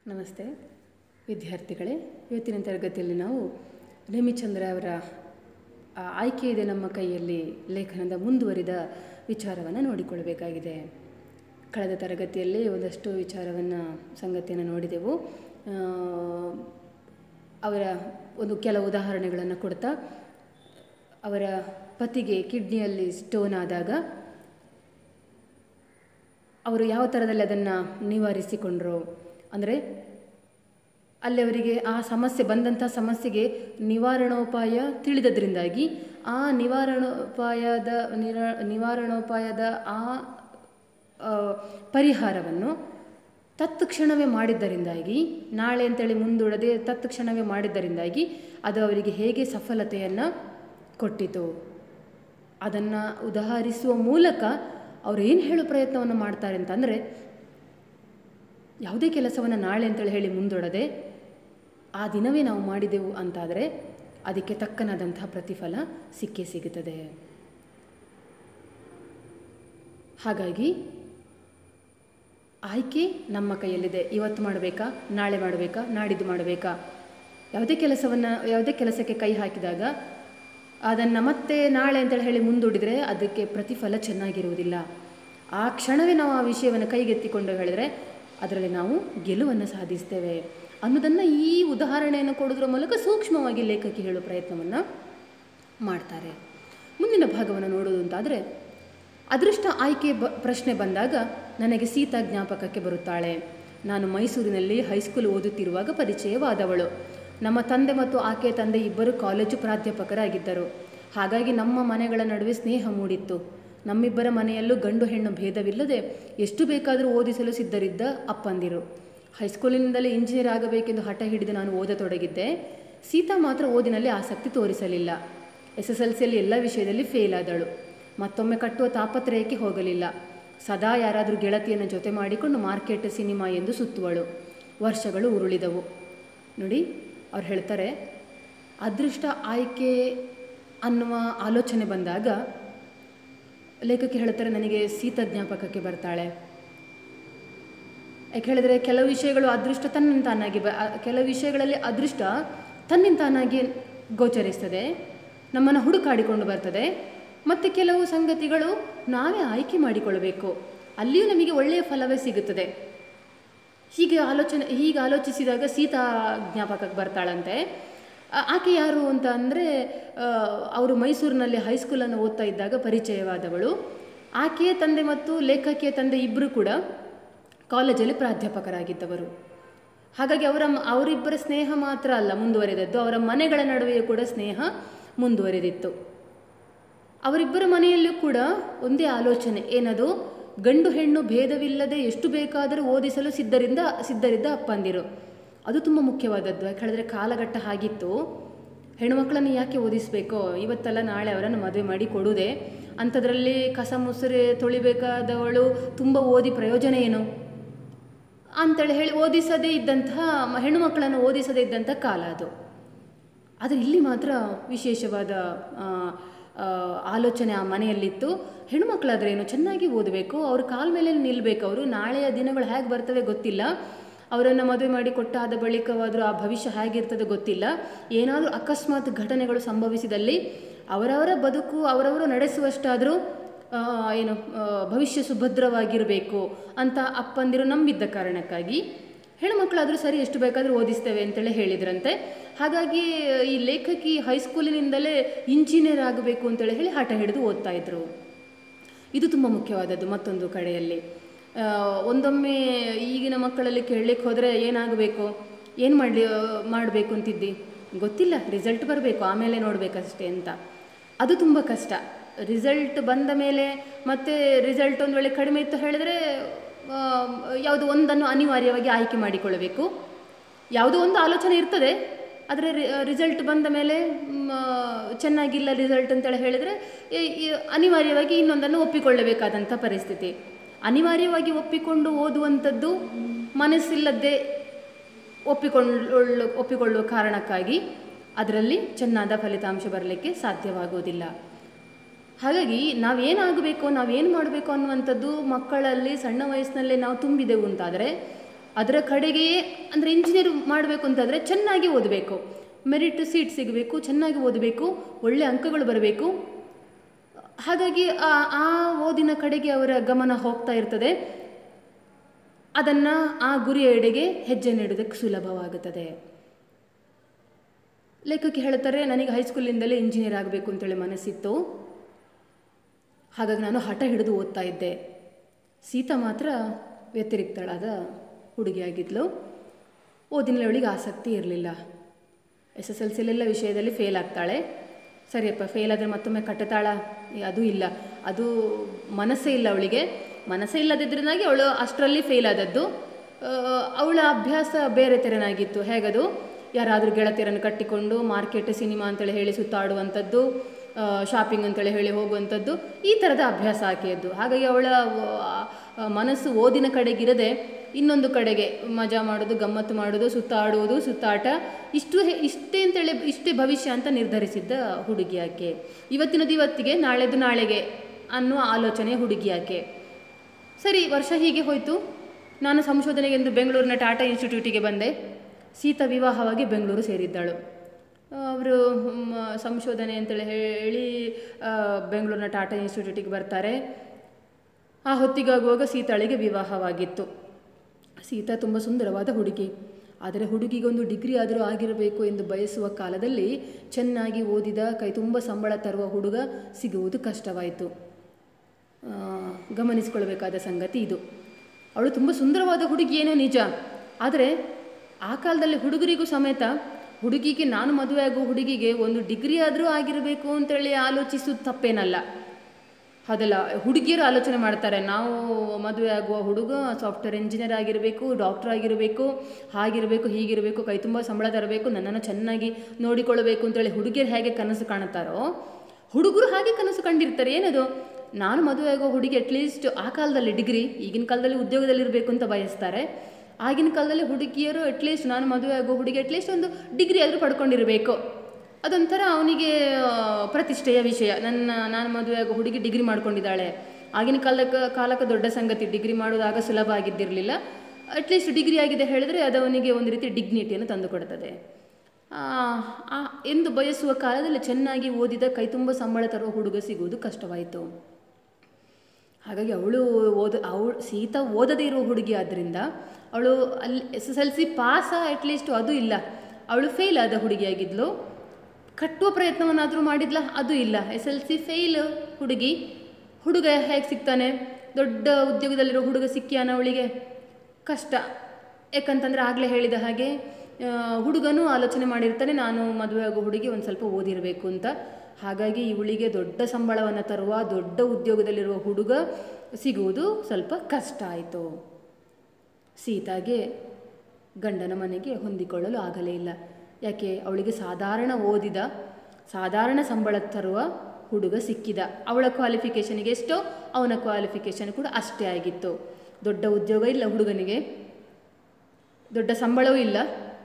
ನಮಸ್ತೆ ವಿದ್ಯಾರ್ಥಿಗಳೇ ಇವತ್ತಿನ ತರಗತಿಯಲ್ಲಿ ನಾವು ನೇಮಿಚಂದ್ರ ಅವರ ಆ, ಆಯ್ಕೆ ಇದೆ ನಮ್ಮ ಕೈಯಲ್ಲಿ ಲೇಖನದ ಮುಂದುವರಿದ ವಿಚಾರವನ್ನು ನೋಡಿಕೊಳ್ಳಬೇಕಾಗಿದೆ ಕಳೆದ ತರಗತಿಯಲ್ಲಿ ಒಂದಷ್ಟು ವಿಚಾರವನ್ನು ಸಂಗತಿಯನ್ನು ನೋಡಿದೆವು ಆ, ಅವರ ಒಂದು ಕೆಲವು ಉದಾಹರಣೆಗಳನ್ನು ಕೊಡ್ತಾ ಅವರ ಪತಿಗೆ ಕಿಡ್ನಿಯಲ್ಲಿ ಸ್ಟೋನ್ ಆದಾಗ ಅವರು ಯಾವ ಥರದಲ್ಲಿ ಅದನ್ನು ನಿವಾರಿಸಿಕೊಂಡ್ರು ಅಂದರೆ ಅಲ್ಲಿ ಅವರಿಗೆ ಆ ಸಮಸ್ಯೆ ಬಂದಂಥ ಸಮಸ್ಯೆಗೆ ನಿವಾರಣೋಪಾಯ ತಿಳಿದದ್ರಿಂದಾಗಿ ಆ ನಿವಾರಣೋಪಾಯದ ನಿರ ನಿವಾರಣೋಪಾಯದ ಆ ಆ, ಪರಿಹಾರವನ್ನು ತತ್ಕ್ಷಣವೇ ಮಾಡಿದ್ದರಿಂದಾಗಿ ನಾಳೆ ಅಂತೇಳಿ ಮುಂದೂಡದೆ ತತ್ಕ್ಷಣವೇ ಮಾಡಿದ್ದರಿಂದಾಗಿ ಅದು ಅವರಿಗೆ ಹೇಗೆ ಸಫಲತೆಯನ್ನು ಕೊಟ್ಟಿತು ಅದನ್ನು ಉದಾಹರಿಸುವ ಮೂಲಕ ಅವ್ರು ಏನು ಹೇಳೋ ಪ್ರಯತ್ನವನ್ನು ಮಾಡ್ತಾರೆ ಅಂತಂದರೆ ಯಾವುದೇ ಕೆಲಸವನ್ನು ನಾಳೆ ಅಂತೇಳಿ ಹೇಳಿ ಮುಂದೂಡದೆ ಆ ದಿನವೇ ನಾವು ಮಾಡಿದೆವು ಅಂತಾದರೆ ಅದಕ್ಕೆ ತಕ್ಕನಾದಂತಹ ಪ್ರತಿಫಲ ಸಿಕ್ಕೇ ಸಿಗುತ್ತದೆ ಹಾಗಾಗಿ ಆಯ್ಕೆ ನಮ್ಮ ಕೈಯಲ್ಲಿದೆ ಇವತ್ತು ಮಾಡಬೇಕಾ ನಾಳೆ ಮಾಡಬೇಕಾ ನಾಡಿದ್ದು ಮಾಡಬೇಕಾ ಯಾವುದೇ ಕೆಲಸವನ್ನು ಯಾವುದೇ ಕೆಲಸಕ್ಕೆ ಕೈ ಹಾಕಿದಾಗ ಅದನ್ನು ಮತ್ತೆ ನಾಳೆ ಅಂತೇಳಿ ಹೇಳಿ ಮುಂದೂಡಿದರೆ ಅದಕ್ಕೆ ಪ್ರತಿಫಲ ಚೆನ್ನಾಗಿರುವುದಿಲ್ಲ ಆ ಕ್ಷಣವೇ ನಾವು ಆ ವಿಷಯವನ್ನು ಕೈಗೆತ್ತಿಕೊಂಡು ಹೇಳಿದರೆ ಅದರಲ್ಲಿ ನಾವು ಗೆಲುವನ್ನು ಸಾಧಿಸ್ತೇವೆ ಅನ್ನೋದನ್ನು ಈ ಉದಾಹರಣೆಯನ್ನು ಕೊಡೋದ್ರ ಮೂಲಕ ಸೂಕ್ಷ್ಮವಾಗಿ ಲೇಖಕಿ ಹೇಳುವ ಪ್ರಯತ್ನವನ್ನು ಮಾಡ್ತಾರೆ ಮುಂದಿನ ಭಾಗವನ್ನು ನೋಡೋದು ಅಂತಾದರೆ ಅದೃಷ್ಟ ಆಯ್ಕೆ ಬ ಪ್ರಶ್ನೆ ಬಂದಾಗ ನನಗೆ ಸೀತಾ ಜ್ಞಾಪಕಕ್ಕೆ ಬರುತ್ತಾಳೆ ನಾನು ಮೈಸೂರಿನಲ್ಲಿ ಹೈಸ್ಕೂಲ್ ಓದುತ್ತಿರುವಾಗ ಪರಿಚಯವಾದವಳು ನಮ್ಮ ತಂದೆ ಮತ್ತು ಆಕೆಯ ತಂದೆ ಇಬ್ಬರು ಕಾಲೇಜು ಪ್ರಾಧ್ಯಾಪಕರಾಗಿದ್ದರು ಹಾಗಾಗಿ ನಮ್ಮ ಮನೆಗಳ ನಡುವೆ ಸ್ನೇಹ ಮೂಡಿತ್ತು ನಮ್ಮಿಬ್ಬರ ಮನೆಯಲ್ಲೂ ಗಂಡು ಹೆಣ್ಣು ಭೇದವಿಲ್ಲದೆ ಎಷ್ಟು ಬೇಕಾದರೂ ಓದಿಸಲು ಸಿದ್ಧರಿದ್ದ ಅಪ್ಪಂದಿರು ಹೈಸ್ಕೂಲಿನಿಂದಲೇ ಇಂಜಿನಿಯರ್ ಆಗಬೇಕೆಂದು ಹಠ ಹಿಡಿದು ನಾನು ಓದತೊಡಗಿದ್ದೆ ಸೀತಾ ಮಾತ್ರ ಓದಿನಲ್ಲಿ ಆಸಕ್ತಿ ತೋರಿಸಲಿಲ್ಲ ಎಸ್ ಎಸ್ ಎಲ್ ಸಿಯಲ್ಲಿ ಎಲ್ಲ ವಿಷಯದಲ್ಲಿ ಫೇಲ್ ಆದಳು ಮತ್ತೊಮ್ಮೆ ಕಟ್ಟುವ ತಾಪತ್ರಯಕ್ಕೆ ಹೋಗಲಿಲ್ಲ ಸದಾ ಯಾರಾದರೂ ಗೆಳತಿಯನ್ನು ಜೊತೆ ಮಾಡಿಕೊಂಡು ಮಾರ್ಕೆಟ್ ಸಿನಿಮಾ ಎಂದು ಸುತ್ತುವಳು ವರ್ಷಗಳು ಉರುಳಿದವು ನೋಡಿ ಅವ್ರು ಹೇಳ್ತಾರೆ ಅದೃಷ್ಟ ಆಯ್ಕೆ ಅನ್ನುವ ಆಲೋಚನೆ ಬಂದಾಗ ಲೇಖಕಿ ಹೇಳ್ತಾರೆ ನನಗೆ ಸೀತ ಜ್ಞಾಪಕಕ್ಕೆ ಬರ್ತಾಳೆ ಯಾಕೆ ಹೇಳಿದರೆ ಕೆಲವು ವಿಷಯಗಳು ಅದೃಷ್ಟ ತನ್ನಿಂತಾನಾಗಿ ಬ ಆ- ಕೆಲವು ವಿಷಯಗಳಲ್ಲಿ ಅದೃಷ್ಟ ತನ್ನಿಂತಾನಾಗಿ ಗೋಚರಿಸ್ತದೆ ನಮ್ಮನ್ನು ಹುಡುಕಾಡಿಕೊಂಡು ಬರ್ತದೆ ಮತ್ತು ಕೆಲವು ಸಂಗತಿಗಳು ನಾವೇ ಆಯ್ಕೆ ಮಾಡಿಕೊಳ್ಳಬೇಕು ಅಲ್ಲಿಯೂ ನಮಗೆ ಒಳ್ಳೆಯ ಫಲವೇ ಸಿಗುತ್ತದೆ ಹೀಗೆ ಆಲೋಚನೆ ಹೀಗೆ ಆಲೋಚಿಸಿದಾಗ ಸೀತಾ ಜ್ಞಾಪಕಕ್ಕೆ ಬರ್ತಾಳಂತೆ ಆ- ಆಕೆ ಯಾರು ಅಂತ ಅಂದರೆ ಅವರು ಮೈಸೂರಿನಲ್ಲಿ ಹೈಸ್ಕೂಲನ್ನು ಓದ್ತಾ ಇದ್ದಾಗ ಪರಿಚಯವಾದವಳು ಆಕೆಯ ತಂದೆ ಮತ್ತು ಲೇಖಕಿಯ ತಂದೆ ಇಬ್ಬರು ಕೂಡ ಕಾಲೇಜಲ್ಲಿ ಪ್ರಾಧ್ಯಾಪಕರಾಗಿದ್ದವರು ಹಾಗಾಗಿ ಅವರ ಅವರಿಬ್ಬರ ಸ್ನೇಹ ಮಾತ್ರ ಅಲ್ಲ ಮುಂದುವರೆದದ್ದು ಅವರ ಮನೆಗಳ ನಡುವೆಯೂ ಕೂಡ ಸ್ನೇಹ ಮುಂದುವರೆದಿತ್ತು ಅವರಿಬ್ಬರ ಮನೆಯಲ್ಲೂ ಕೂಡ ಒಂದೇ ಆಲೋಚನೆ ಏನದು ಗಂಡು ಹೆಣ್ಣು ಭೇದವಿಲ್ಲದೆ ಎಷ್ಟು ಬೇಕಾದರೂ ಓದಿಸಲು ಸಿದ್ಧರಿಂದ ಸಿದ್ಧರಿದ್ದ ಅಪ್ಪಂದಿರು ಅದು ತುಂಬ ಮುಖ್ಯವಾದದ್ದು ಯಾಕೆ ಹೇಳಿದ್ರೆ ಕಾಲಘಟ್ಟ ಹಾಗಿತ್ತು ಹೆಣ್ಣುಮಕ್ಕಳನ್ನು ಯಾಕೆ ಓದಿಸಬೇಕೋ ಇವತ್ತಲ್ಲ ನಾಳೆ ಅವರನ್ನು ಮದುವೆ ಮಾಡಿ ಕೊಡುವುದೇ ಅಂಥದ್ರಲ್ಲಿ ಕಸ ಮುಸುರೆ ತೊಳಿಬೇಕಾದವಳು ತುಂಬ ಓದಿ ಪ್ರಯೋಜನ ಏನು ಅಂತೇಳಿ ಹೇಳಿ ಓದಿಸದೇ ಇದ್ದಂತಹ ಮ- ಹೆಣ್ಣು ಮಕ್ಕಳನ್ನು ಓದಿಸದೇ ಇದ್ದಂಥ ಕಾಲ ಅದು ಆದರೆ ಇಲ್ಲಿ ಮಾತ್ರ ವಿಶೇಷವಾದ ಆ, ಆ, ಆಲೋಚನೆ ಆ ಮನೆಯಲ್ಲಿತ್ತು ಹೆಣ್ಣುಮಕ್ಕಳಾದ್ರೆ ಏನು ಚೆನ್ನಾಗಿ ಓದಬೇಕು ಅವ್ರ ಕಾಲ ಮೇಲೆ ನಿಲ್ಲಬೇಕು ಅವರು ನಾಳೆಯ ದಿನಗಳು ಹೇಗೆ ಬರ್ತವೆ ಗೊತ್ತಿಲ್ಲ ಅವರನ್ನು ಮದುವೆ ಮಾಡಿ ಕೊಟ್ಟಾದ ಬಳಿಕವಾದರೂ ಆ ಭವಿಷ್ಯ ಹೇಗಿರ್ತದೆ ಗೊತ್ತಿಲ್ಲ ಏನಾದರೂ ಅಕಸ್ಮಾತ್ ಘಟನೆಗಳು ಸಂಭವಿಸಿದಲ್ಲಿ ಅವರವರ ಬದುಕು ಅವರವರು ನಡೆಸುವಷ್ಟಾದರೂ ಆ, ಏನು ಆ, ಭವಿಷ್ಯ ಸುಭದ್ರವಾಗಿರಬೇಕು ಅಂತ ಅಪ್ಪಂದಿರು ನಂಬಿದ್ದ ಕಾರಣಕ್ಕಾಗಿ ಹೆಣ್ಣುಮಕ್ಕಳಾದರೂ ಸರಿ ಎಷ್ಟು ಬೇಕಾದರೂ ಓದಿಸ್ತೇವೆ ಅಂತೇಳಿ ಹೇಳಿದ್ರಂತೆ ಹಾಗಾಗಿ ಈ ಲೇಖಕಿ ಹೈಸ್ಕೂಲಿನಿಂದಲೇ ಇಂಜಿನಿಯರ್ ಆಗಬೇಕು ಅಂತೇಳಿ ಹೇಳಿ ಹಠ ಹಿಡಿದು ಓದ್ತಾ ಇದ್ರು ಇದು ತುಂಬ ಮುಖ್ಯವಾದದ್ದು ಮತ್ತೊಂದು ಕಡೆಯಲ್ಲಿ ಆ, ಒಂದೊಮ್ಮೆ ಈಗಿನ ಮಕ್ಕಳಲ್ಲಿ ಕೇಳಲಿಕ್ಕೆ ಹೋದರೆ ಏನಾಗಬೇಕು ಏನು ಮಾಡಲಿ ಮಾಡಬೇಕು ಅಂತಿದ್ದಿ ಗೊತ್ತಿಲ್ಲ ರಿಸಲ್ಟ್ ಬರಬೇಕು ಆಮೇಲೆ ನೋಡಬೇಕಷ್ಟೇ ಅಂತ ಅದು ತುಂಬ ಕಷ್ಟ ರಿಸಲ್ಟ್ ಬಂದ ಮೇಲೆ ಮತ್ತೆ ರಿಸಲ್ಟ್ ಒಂದು ವೇಳೆ ಕಡಿಮೆ ಇತ್ತು ಹೇಳಿದರೆ ಯಾವುದು ಒಂದನ್ನು ಅನಿವಾರ್ಯವಾಗಿ ಆಯ್ಕೆ ಮಾಡಿಕೊಳ್ಳಬೇಕು ಯಾವುದೋ ಒಂದು ಆಲೋಚನೆ ಇರ್ತದೆ ಆದರೆ ರಿಸಲ್ಟ್ ಬಂದ ಮೇಲೆ ಮ್, ಆ, ಚೆನ್ನಾಗಿಲ್ಲ ರಿಸಲ್ಟ್ ಅಂತೇಳಿ ಹೇಳಿದರೆ ಈ- ಈ ಅನಿವಾರ್ಯವಾಗಿ ಇನ್ನೊಂದನ್ನು ಒಪ್ಪಿಕೊಳ್ಳಬೇಕಾದಂಥ ಪರಿಸ್ಥಿತಿ ಅನಿವಾರ್ಯವಾಗಿ ಒಪ್ಪಿಕೊಂಡು ಓದುವಂಥದ್ದು ಮನಸ್ಸಿಲ್ಲದೆ ಒಪ್ಪಿಕೊಳ್ಳು ಒಪ್ಪಿಕೊಳ್ಳುವ ಕಾರಣಕ್ಕಾಗಿ ಅದರಲ್ಲಿ ಚೆನ್ನಾದ ಫಲಿತಾಂಶ ಬರಲಿಕ್ಕೆ ಸಾಧ್ಯವಾಗುವುದಿಲ್ಲ ಹಾಗಾಗಿ ನಾವೇನಾಗಬೇಕು ನಾವೇನು ಮಾಡಬೇಕು ಅನ್ನುವಂಥದ್ದು ಮಕ್ಕಳಲ್ಲಿ ಸಣ್ಣ ವಯಸ್ಸಿನಲ್ಲೇ ನಾವು ತುಂಬಿದೆವು ಅಂತಾದರೆ ಅದರ ಕಡೆಗೆಯೇ ಅಂದರೆ ಇಂಜಿನಿಯರ್ ಮಾಡಬೇಕು ಅಂತಂದರೆ ಚೆನ್ನಾಗಿ ಓದಬೇಕು ಮೆರಿಟ್ ಸೀಟ್ ಸಿಗಬೇಕು ಚೆನ್ನಾಗಿ ಓದಬೇಕು ಒಳ್ಳೆ ಅಂಕಗಳು ಬರಬೇಕು ಹಾಗಾಗಿ ಆ ಆ ಓದಿನ ಕಡೆಗೆ ಅವರ ಗಮನ ಹೋಗ್ತಾ ಇರ್ತದೆ ಅದನ್ನು ಆ ಗುರಿಯ ಎಡೆಗೆ ಹೆಜ್ಜೆ ನೀಡೋದಕ್ಕೆ ಸುಲಭವಾಗುತ್ತದೆ ಲೇಖಕಿ ಹೇಳ್ತಾರೆ ನನಗೆ ಹೈಸ್ಕೂಲಿಂದಲೇ ಇಂಜಿನಿಯರ್ ಆಗಬೇಕು ಅಂತೇಳಿ ಮನಸ್ಸಿತ್ತು ಹಾಗಾಗಿ ನಾನು ಹಠ ಹಿಡಿದು ಓದ್ತಾ ಇದ್ದೆ ಸೀತಾ ಮಾತ್ರ ವ್ಯತಿರಿಕ್ತಳಾದ ಹುಡುಗಿಯಾಗಿದ್ಲು ಓದಿನಲ್ಲಿ ಅವಳಿಗೆ ಆಸಕ್ತಿ ಇರಲಿಲ್ಲ ಎಸ್ ಎಸ್ ಎಲ್ ಸಿಲೆಲ್ಲ ವಿಷಯದಲ್ಲಿ ಫೇಲ್ ಆಗ್ತಾಳೆ ಸರಿಯಪ್ಪ ಫೇಲ್ ಆದರೆ ಮತ್ತೊಮ್ಮೆ ಕಟ್ಟತಾಳ ಏ, ಅದು ಇಲ್ಲ ಅದು ಮನಸ್ಸೇ ಇಲ್ಲ ಅವಳಿಗೆ ಮನಸ್ಸೇ ಇಲ್ಲದಿದ್ದರಿಂದಾಗಿ ಅವಳು ಅಷ್ಟರಲ್ಲಿ ಫೇಲ್ ಆದದ್ದು ಆ, ಅವಳ ಅಭ್ಯಾಸ ಬೇರೆ ತೆರನಾಗಿತ್ತು ಹೇಗದು ಯಾರಾದರೂ ಗೆಳತಿಯರನ್ನು ಕಟ್ಟಿಕೊಂಡು ಮಾರ್ಕೆಟ್ ಸಿನಿಮಾ ಅಂತೇಳಿ ಹೇಳಿ ಸುತ್ತಾಡುವಂಥದ್ದು ಶಾಪಿಂಗ್ ಅಂತೇಳಿ ಹೇಳಿ ಹೋಗುವಂಥದ್ದು ಈ ಥರದ ಅಭ್ಯಾಸ ಆಕೆಯದ್ದು ಹಾಗಾಗಿ ಅವಳ ಆ, ಮನಸ್ಸು ಓದಿನ ಕಡೆಗಿರದೆ ಇನ್ನೊಂದು ಕಡೆಗೆ ಮಜಾ ಮಾಡೋದು ಗಮ್ಮತ್ತು ಮಾಡೋದು ಸುತ್ತಾಡುವುದು ಸುತ್ತಾಟ ಇಷ್ಟು ಹೆ- ಇಷ್ಟೇ ಅಂತೇಳಿ ಇಷ್ಟೇ ಭವಿಷ್ಯ ಅಂತ ನಿರ್ಧರಿಸಿದ್ದ ಹುಡುಗಿ ಆಕೆ ಇವತ್ತಿನದು ಇವತ್ತಿಗೆ ನಾಳೆದು ನಾಳೆಗೆ ಅನ್ನುವ ಆಲೋಚನೆ ಹುಡುಗಿ ಆಕೆ ಸರಿ ವರ್ಷ ಹೀಗೆ ಹೋಯಿತು ನಾನು ಸಂಶೋಧನೆಗೆಂದು ಬೆಂಗಳೂರಿನ ಟಾಟಾ ಇನ್ಸ್ಟಿಟ್ಯೂಟಿಗೆ ಬಂದೆ ಸೀತಾ ವಿವಾಹವಾಗಿ ಬೆಂಗಳೂರು ಸೇರಿದ್ದಳು ಅವರು ಸಂಶೋಧನೆ ಅಂತೇಳಿ ಹೇಳಿ ಆ, ಬೆಂಗಳೂರಿನ ಟಾಟಾ ಇನ್ಸ್ಟಿಟ್ಯೂಟಿಗೆ ಬರ್ತಾರೆ ಆ ಹೊತ್ತಿಗಾಗುವಾಗ ಸೀತಾಳಿಗೆ ವಿವಾಹವಾಗಿತ್ತು ಸೀತಾ ತುಂಬ ಸುಂದರವಾದ ಹುಡುಗಿ ಆದರೆ ಹುಡುಗಿಗೊಂದು ಡಿಗ್ರಿ ಆದರೂ ಆಗಿರಬೇಕು ಎಂದು ಬಯಸುವ ಕಾಲದಲ್ಲಿ ಚೆನ್ನಾಗಿ ಓದಿದ ಕೈ ತುಂಬ ಸಂಬಳ ತರುವ ಹುಡುಗ ಸಿಗುವುದು ಕಷ್ಟವಾಯಿತು ಆ, ಗಮನಿಸಿಕೊಳ್ಬೇಕಾದ ಸಂಗತಿ ಇದು ಅವಳು ತುಂಬ ಸುಂದರವಾದ ಹುಡುಗಿ ಏನೋ ನಿಜ ಆದರೆ ಆ ಕಾಲದಲ್ಲಿ ಹುಡುಗರಿಗೂ ಸಮೇತ ಹುಡುಗಿಗೆ ನಾನು ಮದುವೆ ಆಗೋ ಹುಡುಗಿಗೆ ಒಂದು ಡಿಗ್ರಿ ಆದರೂ ಆಗಿರಬೇಕು ಅಂತೇಳಿ ಆಲೋಚಿಸೋದು ತಪ್ಪೇನಲ್ಲ ಅದಲ್ಲ ಹುಡುಗಿಯರು ಆಲೋಚನೆ ಮಾಡ್ತಾರೆ ನಾವು ಮದುವೆ ಆಗುವ ಹುಡುಗ ಸಾಫ್ಟ್ವೇರ್ ಇಂಜಿನಿಯರ್ ಆಗಿರಬೇಕು ಡಾಕ್ಟರ್ ಆಗಿರಬೇಕು ಹಾಗಿರಬೇಕು ಹೀಗಿರಬೇಕು ಕೈ ತುಂಬ ಸಂಬಳ ತರಬೇಕು ನನ್ನನ್ನು ಚೆನ್ನಾಗಿ ನೋಡಿಕೊಳ್ಳಬೇಕು ಅಂತೇಳಿ ಹುಡುಗಿಯರು ಹೇಗೆ ಕನಸು ಕಾಣುತ್ತಾರೋ ಹುಡುಗರು ಹಾಗೆ ಕನಸು ಕಂಡಿರ್ತಾರೆ ಏನದು ನಾನು ಮದುವೆ ಆಗೋ ಹುಡುಗಿ ಅಟ್ಲೀಸ್ಟ್ ಆ ಕಾಲದಲ್ಲಿ ಡಿಗ್ರಿ ಈಗಿನ ಕಾಲದಲ್ಲಿ ಉದ್ಯೋಗದಲ್ಲಿರಬೇಕು ಅಂತ ಬಯಸ್ತಾರೆ ಆಗಿನ ಕಾಲದಲ್ಲಿ ಹುಡುಗಿಯರು ಅಟ್ಲೀಸ್ಟ್ ನಾನು ಮದುವೆ ಆಗೋ ಹುಡುಗಿ ಅಟ್ಲೀಸ್ಟ್ ಒಂದು ಡಿಗ್ರಿ ಆದರೂ ಪಡ್ಕೊಂಡಿರಬೇಕು ಅದೊಂಥರ ಅವನಿಗೆ ಆ, ಪ್ರತಿಷ್ಠೆಯ ವಿಷಯ ನನ್ನ ನಾನು ಮದುವೆ ಆಗೋ ಹುಡುಗಿ ಡಿಗ್ರಿ ಮಾಡ್ಕೊಂಡಿದ್ದಾಳೆ ಆಗಿನ ಕಾಲಕ್ಕೆ ಕಾಲಕ್ಕೆ ದೊಡ್ಡ ಸಂಗತಿ ಡಿಗ್ರಿ ಮಾಡೋದಾಗ ಸುಲಭ ಆಗಿದ್ದಿರಲಿಲ್ಲ ಅಟ್ಲೀಸ್ಟ್ ಡಿಗ್ರಿ ಆಗಿದೆ ಹೇಳಿದ್ರೆ ಅದು ಅವನಿಗೆ ಒಂದು ರೀತಿ ಡಿಗ್ನಿಟಿಯನ್ನು ತಂದುಕೊಡ್ತದೆ ಆ, ಆ, ಎಂದು ಬಯಸುವ ಕಾಲದಲ್ಲಿ ಚೆನ್ನಾಗಿ ಓದಿದ ಕೈ ತುಂಬ ಸಂಬಳ ತರುವ ಹುಡುಗ ಸಿಗುವುದು ಕಷ್ಟವಾಯಿತು ಹಾಗಾಗಿ ಅವಳು ಓದ ಅವಳು ಸೀತಾ ಓದದೇ ಇರುವ ಹುಡುಗಿ ಆದ್ದರಿಂದ ಅವಳು ಅಲ್ಲಿ ಎಸ್ ಎಸ್ ಎಲ್ ಸಿ ಪಾಸ ಅಟ್ಲೀಸ್ಟ್ ಅದು ಇಲ್ಲ ಅವಳು ಫೇಲ್ ಆದ ಹುಡುಗಿಯಾಗಿದ್ಲು ಕಟ್ಟುವ ಪ್ರಯತ್ನವನ್ನಾದರೂ ಮಾಡಿದ್ಲ ಅದು ಇಲ್ಲ ಎಸ್ ಎಲ್ ಸಿ ಫೇಲ್ ಹುಡುಗಿ ಹುಡುಗ ಹೇಗೆ ಸಿಗ್ತಾನೆ ದೊಡ್ಡ ಉದ್ಯೋಗದಲ್ಲಿರೋ ಹುಡುಗ ಸಿಕ್ಕಿಯಾನ ಅವಳಿಗೆ ಕಷ್ಟ ಯಾಕಂತಂದರೆ ಆಗಲೇ ಹೇಳಿದ ಹಾಗೆ ಆ, ಹುಡುಗನೂ ಆಲೋಚನೆ ಮಾಡಿರ್ತಾನೆ ನಾನು ಮದುವೆ ಆಗೋ ಹುಡುಗಿ ಒಂದು ಸ್ವಲ್ಪ ಓದಿರಬೇಕು ಅಂತ ಹಾಗಾಗಿ ಇವಳಿಗೆ ದೊಡ್ಡ ಸಂಬಳವನ್ನು ತರುವ ದೊಡ್ಡ ಉದ್ಯೋಗದಲ್ಲಿರುವ ಹುಡುಗ ಸಿಗುವುದು ಸ್ವಲ್ಪ ಕಷ್ಟ ಆಯಿತು ಸೀತಾಗೆ ಗಂಡನ ಮನೆಗೆ ಹೊಂದಿಕೊಳ್ಳಲು ಆಗಲೇ ಇಲ್ಲ ಯಾಕೆ ಅವಳಿಗೆ ಸಾಧಾರಣ ಓದಿದ ಸಾಧಾರಣ ಸಂಬಳ ತರುವ ಹುಡುಗ ಸಿಕ್ಕಿದ ಅವಳ ಕ್ವಾಲಿಫಿಕೇಷನಿಗೆ ಎಷ್ಟೋ ಅವನ ಕ್ವಾಲಿಫಿಕೇಷನ್ ಕೂಡ ಅಷ್ಟೇ ಆಗಿತ್ತು ದೊಡ್ಡ ಉದ್ಯೋಗ ಇಲ್ಲ ಹುಡುಗನಿಗೆ ದೊಡ್ಡ ಸಂಬಳವೂ ಇಲ್ಲ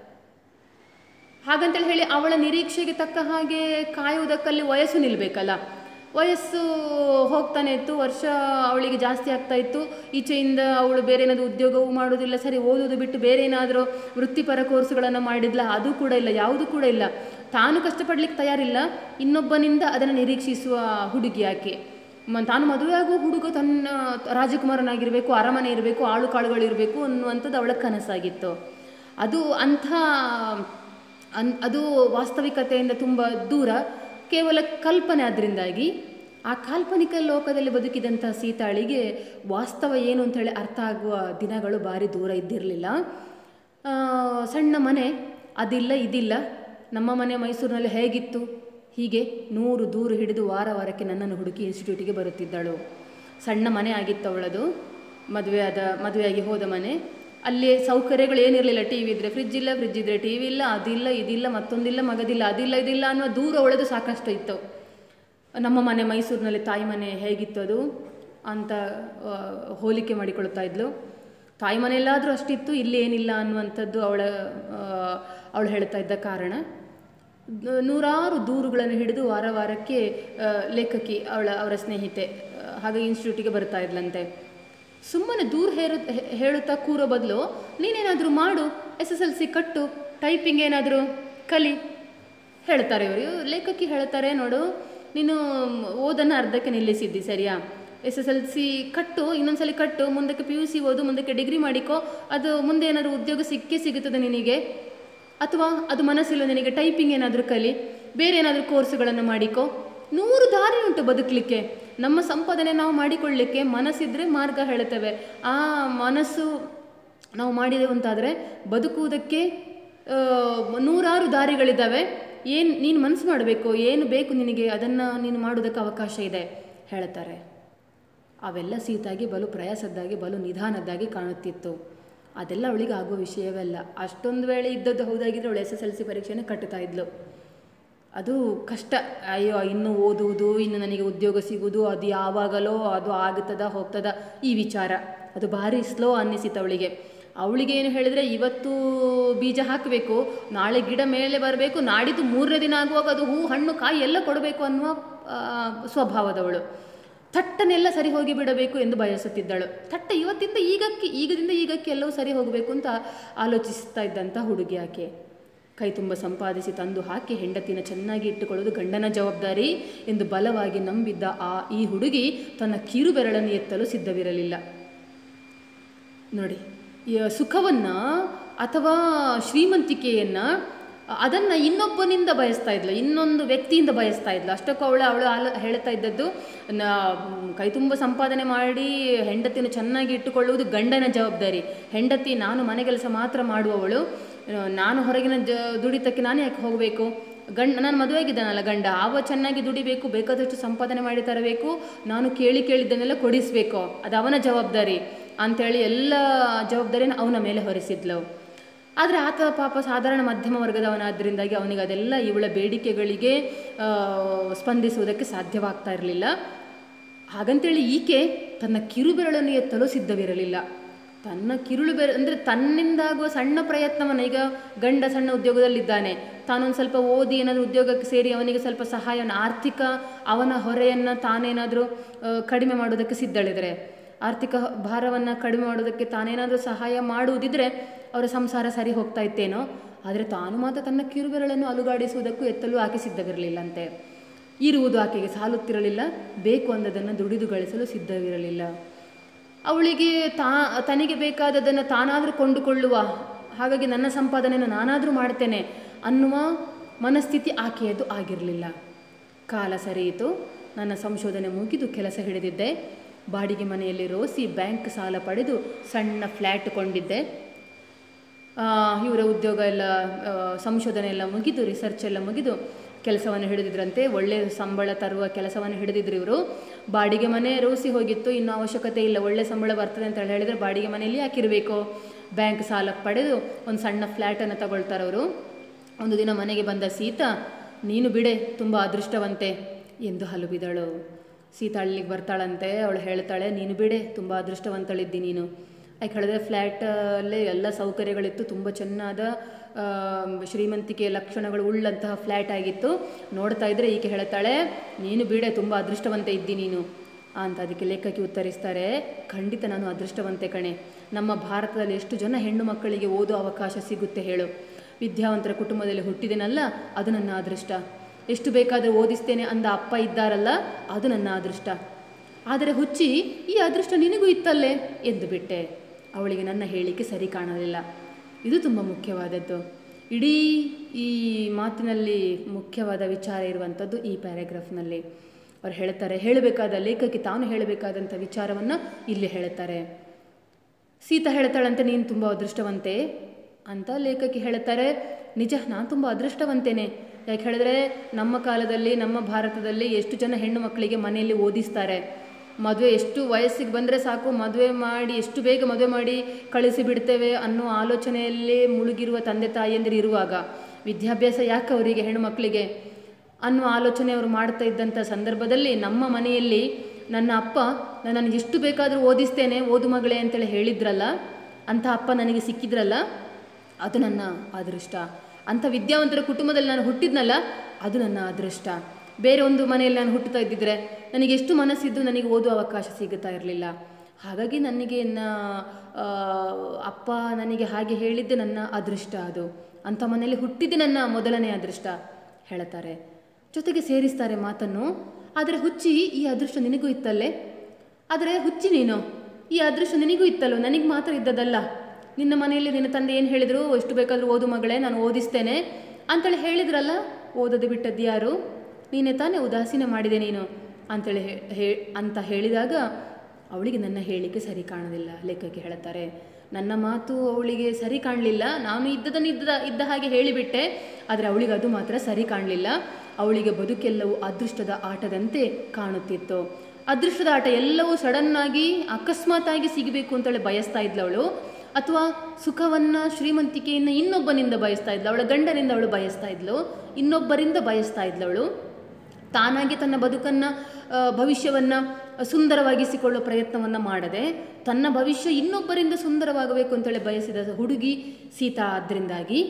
ಹಾಗಂತೇಳಿ ಹೇಳಿ ಅವಳ ನಿರೀಕ್ಷೆಗೆ ತಕ್ಕ ಹಾಗೆ ಕಾಯುವುದಕ್ಕಲ್ಲಿ ವಯಸ್ಸು ನಿಲ್ಲಬೇಕಲ್ಲ ವಯಸ್ಸು ಹೋಗ್ತಾನೆ ಇತ್ತು ವರ್ಷ ಅವಳಿಗೆ ಜಾಸ್ತಿ ಆಗ್ತಾ ಇತ್ತು ಈಚೆಯಿಂದ ಅವಳು ಬೇರೆ ಏನಾದರೂ ಉದ್ಯೋಗವೂ ಮಾಡೋದಿಲ್ಲ ಸರಿ ಓದೋದು ಬಿಟ್ಟು ಬೇರೆ ಏನಾದರೂ ವೃತ್ತಿಪರ ಕೋರ್ಸ್ಗಳನ್ನು ಮಾಡಿದ್ಲ ಅದು ಕೂಡ ಇಲ್ಲ ಯಾವುದು ಕೂಡ ಇಲ್ಲ ತಾನು ಕಷ್ಟಪಡ್ಲಿಕ್ಕೆ ತಯಾರಿಲ್ಲ ಇನ್ನೊಬ್ಬನಿಂದ ಅದನ್ನು ನಿರೀಕ್ಷಿಸುವ ಹುಡುಗಿ ಆಕೆ ಮ- ತಾನು ಮದುವೆ ಆಗುವ ಹುಡುಗ ತನ್ನ ರಾಜಕುಮಾರನಾಗಿರಬೇಕು ಅರಮನೆ ಇರಬೇಕು ಆಳು ಕಾಳುಗಳಿರಬೇಕು ಅನ್ನುವಂಥದ್ದು ಅವಳ ಕನಸಾಗಿತ್ತು ಅದು ಅಂಥ ಅನ್ ಅದು ವಾಸ್ತವಿಕತೆಯಿಂದ ತುಂಬ ದೂರ ಕೇವಲ ಕಲ್ಪನೆ ಅದರಿಂದಾಗಿ ಆ ಕಾಲ್ಪನಿಕ ಲೋಕದಲ್ಲಿ ಬದುಕಿದಂಥ ಸೀತಾಳಿಗೆ ವಾಸ್ತವ ಏನು ಅಂಥೇಳಿ ಅರ್ಥ ಆಗುವ ದಿನಗಳು ಭಾರಿ ದೂರ ಇದ್ದಿರಲಿಲ್ಲ ಆ, ಸಣ್ಣ ಮನೆ ಅದಿಲ್ಲ ಇದಿಲ್ಲ ನಮ್ಮ ಮನೆ ಮೈಸೂರಿನಲ್ಲಿ ಹೇಗಿತ್ತು ಹೀಗೆ ನೂರು ದೂರು ಹಿಡಿದು ವಾರ ವಾರಕ್ಕೆ ನನ್ನನ್ನು ಹುಡುಕಿ ಇನ್ಸ್ಟಿಟ್ಯೂಟಿಗೆ ಬರುತ್ತಿದ್ದಳು ಸಣ್ಣ ಮನೆ ಆಗಿತ್ತು ಅವಳದು ಮದುವೆ ಆದ ಮದುವೆಯಾಗಿ ಹೋದ ಮನೆ ಅಲ್ಲಿ ಸೌಕರ್ಯಗಳು ಏನಿರಲಿಲ್ಲ ಟಿ ವಿ ಇದ್ದರೆ ಫ್ರಿಜ್ ಇಲ್ಲ ಫ್ರಿಜ್ ಇದ್ದರೆ ಟಿ ವಿ ಇಲ್ಲ ಅದಿಲ್ಲ ಇದಿಲ್ಲ ಮತ್ತೊಂದಿಲ್ಲ ಮಗದಿಲ್ಲ ಅದಿಲ್ಲ ಇದಿಲ್ಲ ಅನ್ನುವ ದೂರ ಅವಳದು ಸಾಕಷ್ಟು ಇತ್ತು ನಮ್ಮ ಮನೆ ಮೈಸೂರಿನಲ್ಲಿ ತಾಯಿ ಮನೆ ಹೇಗಿತ್ತು ಅದು ಅಂತ ಆ, ಹೋಲಿಕೆ ಮಾಡಿಕೊಳ್ತಾ ಇದ್ಲು ತಾಯಿ ಮನೆಯಲ್ಲಾದರೂ ಅಷ್ಟಿತ್ತು ಇಲ್ಲಿ ಏನಿಲ್ಲ ಅನ್ನುವಂಥದ್ದು ಅವಳ ಆ, ಅವಳು ಹೇಳ್ತಾ ಇದ್ದ ಕಾರಣ ನ- ನೂರಾರು ದೂರುಗಳನ್ನು ಹಿಡಿದು ವಾರ ವಾರಕ್ಕೆ ಆ, ಲೇಖಕಿ ಅವಳ ಅವರ ಸ್ನೇಹಿತೆ ಆ, ಹಾಗೆ ಇನ್ಸ್ಟಿಟ್ಯೂಟಿಗೆ ಬರ್ತಾ ಇದ್ಲಂತೆ ಸುಮ್ಮನೆ ದೂರ ಹೇರು ಹೇ- ಹೇಳುತ್ತಾ ಕೂರೋ ಬದಲು ನೀನೇನಾದರೂ ಮಾಡು ಎಸ್ ಎಸ್ ಎಲ್ ಸಿ ಕಟ್ಟು ಟೈಪಿಂಗ್ ಏನಾದರೂ ಕಲಿ ಹೇಳ್ತಾರೆ ಇವರು ಲೇಖಕಿ ಹೇಳ್ತಾರೆ ನೋಡು ನೀನು ಓದನ್ನು ಅರ್ಧಕ್ಕೆ ನಿಲ್ಲಿಸಿದ್ದಿ ಸರಿಯಾ ಎಸ್ ಎಸ್ ಎಲ್ ಸಿ ಕಟ್ಟು ಇನ್ನೊಂದ್ಸಲಿ ಕಟ್ಟು ಮುಂದಕ್ಕೆ ಪಿ ಯು ಸಿ ಓದು ಮುಂದಕ್ಕೆ ಡಿಗ್ರಿ ಮಾಡಿಕೋ ಅದು ಮುಂದೆ ಏನಾದರೂ ಉದ್ಯೋಗ ಸಿಕ್ಕೇ ಸಿಗುತ್ತದೆ ನಿನಗೆ ಅಥವಾ ಅದು ಮನಸ್ಸಿಲ್ಲ ನಿನಗೆ ಟೈಪಿಂಗ್ ಏನಾದರೂ ಕಲಿ ಬೇರೆ ಏನಾದರೂ ಕೋರ್ಸ್ಗಳನ್ನು ಮಾಡಿಕೋ ನೂರು ದಾರಿ ಉಂಟು ಬದುಕಲಿಕ್ಕೆ ನಮ್ಮ ಸಂಪಾದನೆ ನಾವು ಮಾಡಿಕೊಳ್ಳಿಕ್ಕೆ ಮನಸ್ಸಿದ್ರೆ ಮಾರ್ಗ ಹೇಳುತ್ತೇವೆ ಆ ಮನಸ್ಸು ನಾವು ಮಾಡಿದೆವು ಅಂತಾದರೆ ಬದುಕುವುದಕ್ಕೆ ಆ, ನೂರಾರು ದಾರಿಗಳಿದ್ದಾವೆ ಏನು ನೀನು ಮನಸ್ಸು ಮಾಡಬೇಕು ಏನು ಬೇಕು ನಿನಗೆ ಅದನ್ನು ನೀನು ಮಾಡೋದಕ್ಕೆ ಅವಕಾಶ ಇದೆ ಹೇಳ್ತಾರೆ ಅವೆಲ್ಲ ಸೀತಾಗಿ ಬಲು ಪ್ರಯಾಸದ್ದಾಗಿ ಬಲು ನಿಧಾನದ್ದಾಗಿ ಕಾಣುತ್ತಿತ್ತು ಅದೆಲ್ಲ ಅವಳಿಗೆ ಆಗುವ ವಿಷಯವಲ್ಲ ಅಷ್ಟೊಂದು ವೇಳೆ ಇದ್ದದ್ದು ಹೌದಾಗಿದ್ರೆ ಅವಳು ಎಸ್ ಎಸ್ ಎಲ್ ಸಿ ಪರೀಕ್ಷೆನ ಕಟ್ಟುತ್ತಾ ಇದ್ಲು ಅದು ಕಷ್ಟ ಅಯ್ಯೋ ಇನ್ನು ಓದುವುದು ಇನ್ನು ನನಗೆ ಉದ್ಯೋಗ ಸಿಗುವುದು ಅದು ಯಾವಾಗಲೋ ಅದು ಆಗುತ್ತದ ಹೋಗ್ತದ ಈ ವಿಚಾರ ಅದು ಭಾರಿ ಸ್ಲೋ ಅನ್ನಿಸಿತು ಅವಳಿಗೆ ಅವಳಿಗೆ ಏನು ಹೇಳಿದರೆ ಇವತ್ತು ಬೀಜ ಹಾಕಬೇಕು ನಾಳೆ ಗಿಡ ಮೇಲೆ ಬರಬೇಕು ನಾಡಿದ್ದು ಮೂರನೇ ದಿನ ಆಗುವಾಗ ಅದು ಹೂ ಹಣ್ಣು ಕಾಯಿ ಎಲ್ಲ ಕೊಡಬೇಕು ಅನ್ನುವ ಆ, ಸ್ವಭಾವದವಳು ಥಟ್ಟನೆಲ್ಲ ಸರಿ ಹೋಗಿ ಬಿಡಬೇಕು ಎಂದು ಬಯಸುತ್ತಿದ್ದಳು ಥಟ್ಟ ಇವತ್ತಿಂದ ಈಗಕ್ಕೆ ಈಗದಿಂದ ಈಗಕ್ಕೆ ಎಲ್ಲವೂ ಸರಿ ಹೋಗಬೇಕು ಅಂತ ಆಲೋಚಿಸ್ತಾ ಇದ್ದಂಥ ಹುಡುಗಿ ಆಕೆ ಕೈ ತುಂಬ ಸಂಪಾದಿಸಿ ತಂದು ಹಾಕಿ ಹೆಂಡತಿನ ಚೆನ್ನಾಗಿ ಇಟ್ಟುಕೊಳ್ಳುವುದು ಗಂಡನ ಜವಾಬ್ದಾರಿ ಎಂದು ಬಲವಾಗಿ ನಂಬಿದ್ದ ಆ ಈ ಹುಡುಗಿ ತನ್ನ ಕಿರು ಬೆರಳನ್ನು ಎತ್ತಲು ಸಿದ್ಧವಿರಲಿಲ್ಲ ನೋಡಿ ಈ ಸುಖವನ್ನು ಅಥವಾ ಶ್ರೀಮಂತಿಕೆಯನ್ನು ಅದನ್ನು ಇನ್ನೊಬ್ಬನಿಂದ ಬಯಸ್ತಾ ಇದ್ಲು ಇನ್ನೊಂದು ವ್ಯಕ್ತಿಯಿಂದ ಬಯಸ್ತಾ ಇದ್ಲು ಅಷ್ಟಕ್ಕೂ ಅವಳು ಅವಳು ಆಲ ಹೇಳ್ತಾ ಇದ್ದದ್ದು ನಾ ಕೈ ತುಂಬ ಸಂಪಾದನೆ ಮಾಡಿ ಹೆಂಡತಿನ ಚೆನ್ನಾಗಿ ಇಟ್ಟುಕೊಳ್ಳುವುದು ಗಂಡನ ಜವಾಬ್ದಾರಿ ಹೆಂಡತಿ ನಾನು ಮನೆ ಕೆಲಸ ಮಾತ್ರ ಮಾಡುವವಳು ಆ, ನಾನು ಹೊರಗಿನ ಜ ದುಡಿತಕ್ಕೆ ನಾನು ಯಾಕೆ ಹೋಗಬೇಕು ಗಂಡ ನಾನು ಮದುವೆಗಿದ್ದಾನಲ್ಲ ಗಂಡ ಆವ ಚೆನ್ನಾಗಿ ದುಡಿಬೇಕು ಬೇಕಾದಷ್ಟು ಸಂಪಾದನೆ ಮಾಡಿ ತರಬೇಕು ನಾನು ಕೇಳಿ ಕೇಳಿದ್ದನ್ನೆಲ್ಲ ಕೊಡಿಸ್ಬೇಕು ಅದು ಅವನ ಜವಾಬ್ದಾರಿ ಅಂಥೇಳಿ ಎಲ್ಲ ಜವಾಬ್ದಾರಿನ ಅವನ ಮೇಲೆ ಹೊರಿಸಿದ್ಲು ಆದರೆ ಆತ ಪಾಪ ಸಾಧಾರಣ ಮಧ್ಯಮ ವರ್ಗದವನಾದ್ದರಿಂದಾಗಿ ಅವನಿಗೆ ಅದೆಲ್ಲ ಇವಳ ಬೇಡಿಕೆಗಳಿಗೆ ಆ, ಸ್ಪಂದಿಸುವುದಕ್ಕೆ ಸಾಧ್ಯವಾಗ್ತಾ ಇರಲಿಲ್ಲ ಹಾಗಂತೇಳಿ ಈಕೆ ತನ್ನ ಕಿರುಬೆರಳನ್ನು ಎತ್ತಲು ಸಿದ್ಧವಿರಲಿಲ್ಲ ತನ್ನ ಕಿರುಳು ಬೆರ ಅಂದರೆ ತನ್ನಿಂದಾಗುವ ಸಣ್ಣ ಪ್ರಯತ್ನವನ್ನು ಈಗ ಗಂಡ ಸಣ್ಣ ಉದ್ಯೋಗದಲ್ಲಿದ್ದಾನೆ ತಾನೊಂದು ಸ್ವಲ್ಪ ಓದಿ ಏನಾದರೂ ಉದ್ಯೋಗಕ್ಕೆ ಸೇರಿ ಅವನಿಗೆ ಸ್ವಲ್ಪ ಸಹಾಯವನ್ನು ಆರ್ಥಿಕ ಅವನ ಹೊರೆಯನ್ನು ತಾನೇನಾದರೂ ಆ, ಕಡಿಮೆ ಮಾಡೋದಕ್ಕೆ ಸಿದ್ಧಳಿದರೆ ಆರ್ಥಿಕ ಭಾರವನ್ನು ಕಡಿಮೆ ಮಾಡೋದಕ್ಕೆ ತಾನೇನಾದರೂ ಸಹಾಯ ಮಾಡುವುದಿದ್ರೆ ಅವರ ಸಂಸಾರ ಸರಿ ಹೋಗ್ತಾ ಇತ್ತೇನೋ ಆದರೆ ತಾನು ಮಾತ್ರ ತನ್ನ ಕಿರುಬೆರಳನ್ನು ಅಲುಗಾಡಿಸುವುದಕ್ಕೂ ಎತ್ತಲು ಆಕೆ ಸಿದ್ಧವಿರಲಿಲ್ಲಂತೆ ಇರುವುದು ಆಕೆಗೆ ಸಾಲುತ್ತಿರಲಿಲ್ಲ ಬೇಕು ಅಂದದನ್ನು ದುಡಿದು ಗಳಿಸಲು ಸಿದ್ಧವಿರಲಿಲ್ಲ ಅವಳಿಗೆ ತಾ ತನಗೆ ಬೇಕಾದದನ್ನು ತಾನಾದರೂ ಕೊಂಡುಕೊಳ್ಳುವ ಹಾಗಾಗಿ ನನ್ನ ಸಂಪಾದನೆಯನ್ನು ನಾನಾದರೂ ಮಾಡ್ತೇನೆ ಅನ್ನುವ ಮನಸ್ಥಿತಿ ಆಕೆಯದು ಆಗಿರಲಿಲ್ಲ ಕಾಲ ಸರಿಯಿತು ನನ್ನ ಸಂಶೋಧನೆ ಮುಗಿದು ಕೆಲಸ ಹಿಡಿದಿದ್ದೆ ಬಾಡಿಗೆ ಮನೆಯಲ್ಲಿ ರೋಸಿ ಬ್ಯಾಂಕ್ ಸಾಲ ಪಡೆದು ಸಣ್ಣ ಫ್ಲ್ಯಾಟ್ ಕೊಂಡಿದ್ದೆ ಆ, ಇವರ ಉದ್ಯೋಗ ಎಲ್ಲ ಆ, ಸಂಶೋಧನೆ ಎಲ್ಲ ಮುಗಿದು ರಿಸರ್ಚ್ ಎಲ್ಲ ಮುಗಿದು ಕೆಲಸವನ್ನು ಹಿಡಿದಿದ್ರಂತೆ ಒಳ್ಳೆ ಸಂಬಳ ತರುವ ಕೆಲಸವನ್ನು ಹಿಡಿದಿದ್ರು ಇವರು ಬಾಡಿಗೆ ಮನೆ ರೋಸಿ ಹೋಗಿತ್ತು ಇನ್ನು ಅವಶ್ಯಕತೆ ಇಲ್ಲ ಒಳ್ಳೆ ಸಂಬಳ ಬರ್ತದೆ ಅಂತ ಹೇಳಿ ಹೇಳಿದರೆ ಬಾಡಿಗೆ ಮನೆಯಲ್ಲಿ ಯಾಕಿರಬೇಕು ಬ್ಯಾಂಕ್ ಸಾಲ ಪಡೆದು ಒಂದು ಸಣ್ಣ ಫ್ಲ್ಯಾಟನ್ನು ತಗೊಳ್ತಾರೆ ಅವರು ಒಂದು ದಿನ ಮನೆಗೆ ಬಂದ ಸೀತಾ ನೀನು ಬಿಡೆ ತುಂಬ ಅದೃಷ್ಟವಂತೆ ಎಂದು ಹಲುಬಿದಳು ಸೀತಾ ಅಲ್ಲಿಗೆ ಬರ್ತಾಳಂತೆ ಅವಳು ಹೇಳ್ತಾಳೆ ನೀನು ಬಿಡೆ ತುಂಬ ಅದೃಷ್ಟವಂತಳಿದ್ದಿ ನೀನು ಯಾಕೆ ಹೇಳಿದ್ರೆ ಫ್ಲ್ಯಾಟಲ್ಲೇ ಎಲ್ಲ ಸೌಕರ್ಯಗಳಿತ್ತು ತುಂಬ ಚೆನ್ನಾದ ಆ, ಶ್ರೀಮಂತಿಕೆಯ ಲಕ್ಷಣಗಳು ಉಳ್ಳಂತಹ ಫ್ಲ್ಯಾಟ್ ಆಗಿತ್ತು ನೋಡ್ತಾ ಇದ್ರೆ ಈಕೆ ಹೇಳ್ತಾಳೆ ನೀನು ಬಿಡೆ ತುಂಬ ಅದೃಷ್ಟವಂತೆ ಇದ್ದಿ ನೀನು ಅಂತ ಅದಕ್ಕೆ ಲೇಖಕಿ ಉತ್ತರಿಸ್ತಾರೆ ಖಂಡಿತ ನಾನು ಅದೃಷ್ಟವಂತೆ ಕಣೆ ನಮ್ಮ ಭಾರತದಲ್ಲಿ ಎಷ್ಟು ಜನ ಹೆಣ್ಣು ಮಕ್ಕಳಿಗೆ ಓದೋ ಅವಕಾಶ ಸಿಗುತ್ತೆ ಹೇಳು ವಿದ್ಯಾವಂತರ ಕುಟುಂಬದಲ್ಲಿ ಹುಟ್ಟಿದೆನಲ್ಲ ಅದು ನನ್ನ ಅದೃಷ್ಟ ಎಷ್ಟು ಬೇಕಾದರೂ ಓದಿಸ್ತೇನೆ ಅಂದ ಅಪ್ಪ ಇದ್ದಾರಲ್ಲ ಅದು ನನ್ನ ಅದೃಷ್ಟ ಆದರೆ ಹುಚ್ಚಿ ಈ ಅದೃಷ್ಟ ನಿನಗೂ ಇತ್ತಲ್ಲೇ ಎಂದು ಬಿಟ್ಟೆ ಅವಳಿಗೆ ನನ್ನ ಹೇಳಿಕೆ ಸರಿ ಕಾಣಲಿಲ್ಲ ಇದು ತುಂಬ ಮುಖ್ಯವಾದದ್ದು ಇಡೀ ಈ ಮಾತಿನಲ್ಲಿ ಮುಖ್ಯವಾದ ವಿಚಾರ ಇರುವಂಥದ್ದು ಈ ಪ್ಯಾರಾಗ್ರಾಫ್ನಲ್ಲಿ ಅವ್ರು ಹೇಳ್ತಾರೆ ಹೇಳಬೇಕಾದ ಲೇಖಕಿ ತಾನು ಹೇಳಬೇಕಾದಂಥ ವಿಚಾರವನ್ನು ಇಲ್ಲಿ ಹೇಳ್ತಾರೆ ಸೀತಾ ಹೇಳ್ತಾಳಂತೆ ನೀನು ತುಂಬ ಅದೃಷ್ಟವಂತೆ ಅಂತ ಲೇಖಕಿ ಹೇಳ್ತಾರೆ ನಿಜ ನಾನು ತುಂಬ ಅದೃಷ್ಟವಂತೇನೆ ಯಾಕೆ ಹೇಳಿದ್ರೆ ನಮ್ಮ ಕಾಲದಲ್ಲಿ ನಮ್ಮ ಭಾರತದಲ್ಲಿ ಎಷ್ಟು ಜನ ಹೆಣ್ಣು ಮಕ್ಕಳಿಗೆ ಮನೆಯಲ್ಲಿ ಓದಿಸ್ತಾರೆ ಮದುವೆ ಎಷ್ಟು ವಯಸ್ಸಿಗೆ ಬಂದರೆ ಸಾಕು ಮದುವೆ ಮಾಡಿ ಎಷ್ಟು ಬೇಗ ಮದುವೆ ಮಾಡಿ ಕಳಿಸಿ ಬಿಡ್ತೇವೆ ಅನ್ನೋ ಆಲೋಚನೆಯಲ್ಲೇ ಮುಳುಗಿರುವ ತಂದೆ ತಾಯಿಯಂದಿರು ಇರುವಾಗ ವಿದ್ಯಾಭ್ಯಾಸ ಯಾಕೆ ಅವರಿಗೆ ಹೆಣ್ಣು ಮಕ್ಕಳಿಗೆ ಅನ್ನುವ ಆಲೋಚನೆ ಅವರು ಮಾಡ್ತಾ ಇದ್ದಂಥ ಸಂದರ್ಭದಲ್ಲಿ ನಮ್ಮ ಮನೆಯಲ್ಲಿ ನನ್ನ ಅಪ್ಪ ನನ್ನನ್ನು ಎಷ್ಟು ಬೇಕಾದರೂ ಓದಿಸ್ತೇನೆ ಓದು ಮಗಳೇ ಅಂತೇಳಿ ಹೇಳಿದ್ರಲ್ಲ ಅಂಥ ಅಪ್ಪ ನನಗೆ ಸಿಕ್ಕಿದ್ರಲ್ಲ ಅದು ನನ್ನ ಅದೃಷ್ಟ ಅಂಥ ವಿದ್ಯಾವಂತರ ಕುಟುಂಬದಲ್ಲಿ ನಾನು ಹುಟ್ಟಿದ್ನಲ್ಲ ಅದು ನನ್ನ ಅದೃಷ್ಟ ಬೇರೆ ಒಂದು ಮನೆಯಲ್ಲಿ ನಾನು ಹುಟ್ಟುತ್ತಾ ಇದ್ದಿದ್ರೆ ನನಗೆ ಎಷ್ಟು ಮನಸ್ಸಿದ್ದು ನನಗೆ ಓದುವ ಅವಕಾಶ ಸಿಗುತ್ತಾ ಇರಲಿಲ್ಲ ಹಾಗಾಗಿ ನನಗೆ ನ ಆ, ಅಪ್ಪ ನನಗೆ ಹಾಗೆ ಹೇಳಿದ್ದೆ ನನ್ನ ಅದೃಷ್ಟ ಅದು ಅಂಥ ಮನೆಯಲ್ಲಿ ಹುಟ್ಟಿದ್ದೆ ನನ್ನ ಮೊದಲನೇ ಅದೃಷ್ಟ ಹೇಳ್ತಾರೆ ಜೊತೆಗೆ ಸೇರಿಸ್ತಾರೆ ಮಾತನ್ನು ಆದರೆ ಹುಚ್ಚಿ ಈ ಅದೃಷ್ಟ ನಿನಗೂ ಇತ್ತಲ್ಲೇ ಆದರೆ ಹುಚ್ಚಿ ನೀನು ಈ ಅದೃಷ್ಟ ನಿನಗೂ ಇತ್ತಲ್ಲೋ ನನಗೆ ಮಾತ್ರ ಇದ್ದದಲ್ಲ ನಿನ್ನ ಮನೆಯಲ್ಲಿ ನಿನ್ನ ತಂದೆ ಏನು ಹೇಳಿದರು ಎಷ್ಟು ಬೇಕಾದರೂ ಓದು ಮಗಳೇ ನಾನು ಓದಿಸ್ತೇನೆ ಅಂತೇಳಿ ಹೇಳಿದ್ರಲ್ಲ ಓದೋದು ಬಿಟ್ಟದ್ದು ಯಾರು ನೀನೇ ತಾನೇ ಉದಾಸೀನ ಮಾಡಿದೆ ನೀನು ಅಂತೇಳಿ ಹೇ- ಹೇ ಅಂತ ಹೇಳಿದಾಗ ಅವಳಿಗೆ ನನ್ನ ಹೇಳಿಕೆ ಸರಿ ಕಾಣೋದಿಲ್ಲ ಲೇಖಕಿ ಹೇಳುತ್ತಾರೆ ನನ್ನ ಮಾತು ಅವಳಿಗೆ ಸರಿ ಕಾಣಲಿಲ್ಲ ನಾನು ಇದ್ದದನ್ನು ಇದ್ದ ಇದ್ದ ಹಾಗೆ ಹೇಳಿಬಿಟ್ಟೆ ಆದರೆ ಅವಳಿಗೆ ಅದು ಮಾತ್ರ ಸರಿ ಕಾಣಲಿಲ್ಲ ಅವಳಿಗೆ ಬದುಕೆಲ್ಲವೂ ಅದೃಷ್ಟದ ಆಟದಂತೆ ಕಾಣುತ್ತಿತ್ತು ಅದೃಷ್ಟದ ಆಟ ಎಲ್ಲವೂ ಸಡನ್ನಾಗಿ ಅಕಸ್ಮಾತಾಗಿ ಸಿಗಬೇಕು ಅಂತೇಳಿ ಬಯಸ್ತಾ ಇದ್ಲವಳು ಅಥವಾ ಸುಖವನ್ನು ಶ್ರೀಮಂತಿಕೆಯನ್ನು ಇನ್ನೊಬ್ಬನಿಂದ ಬಯಸ್ತಾ ಇದ್ಲು ಅವಳ ಗಂಡನಿಂದ ಅವಳು ಬಯಸ್ತಾ ಇದ್ಲು ಇನ್ನೊಬ್ಬರಿಂದ ಬಯಸ್ತಾ ಇದ್ಲವಳು ತಾನಾಗಿ ತನ್ನ ಬದುಕನ್ನು ಭವಿಷ್ಯವನ್ನು ಸುಂದರವಾಗಿಸಿಕೊಳ್ಳೋ ಪ್ರಯತ್ನವನ್ನು ಮಾಡದೆ ತನ್ನ ಭವಿಷ್ಯ ಇನ್ನೊಬ್ಬರಿಂದ ಸುಂದರವಾಗಬೇಕು ಅಂತೇಳಿ ಬಯಸಿದ ಹುಡುಗಿ ಸೀತಾ ಆದ್ದರಿಂದಾಗಿ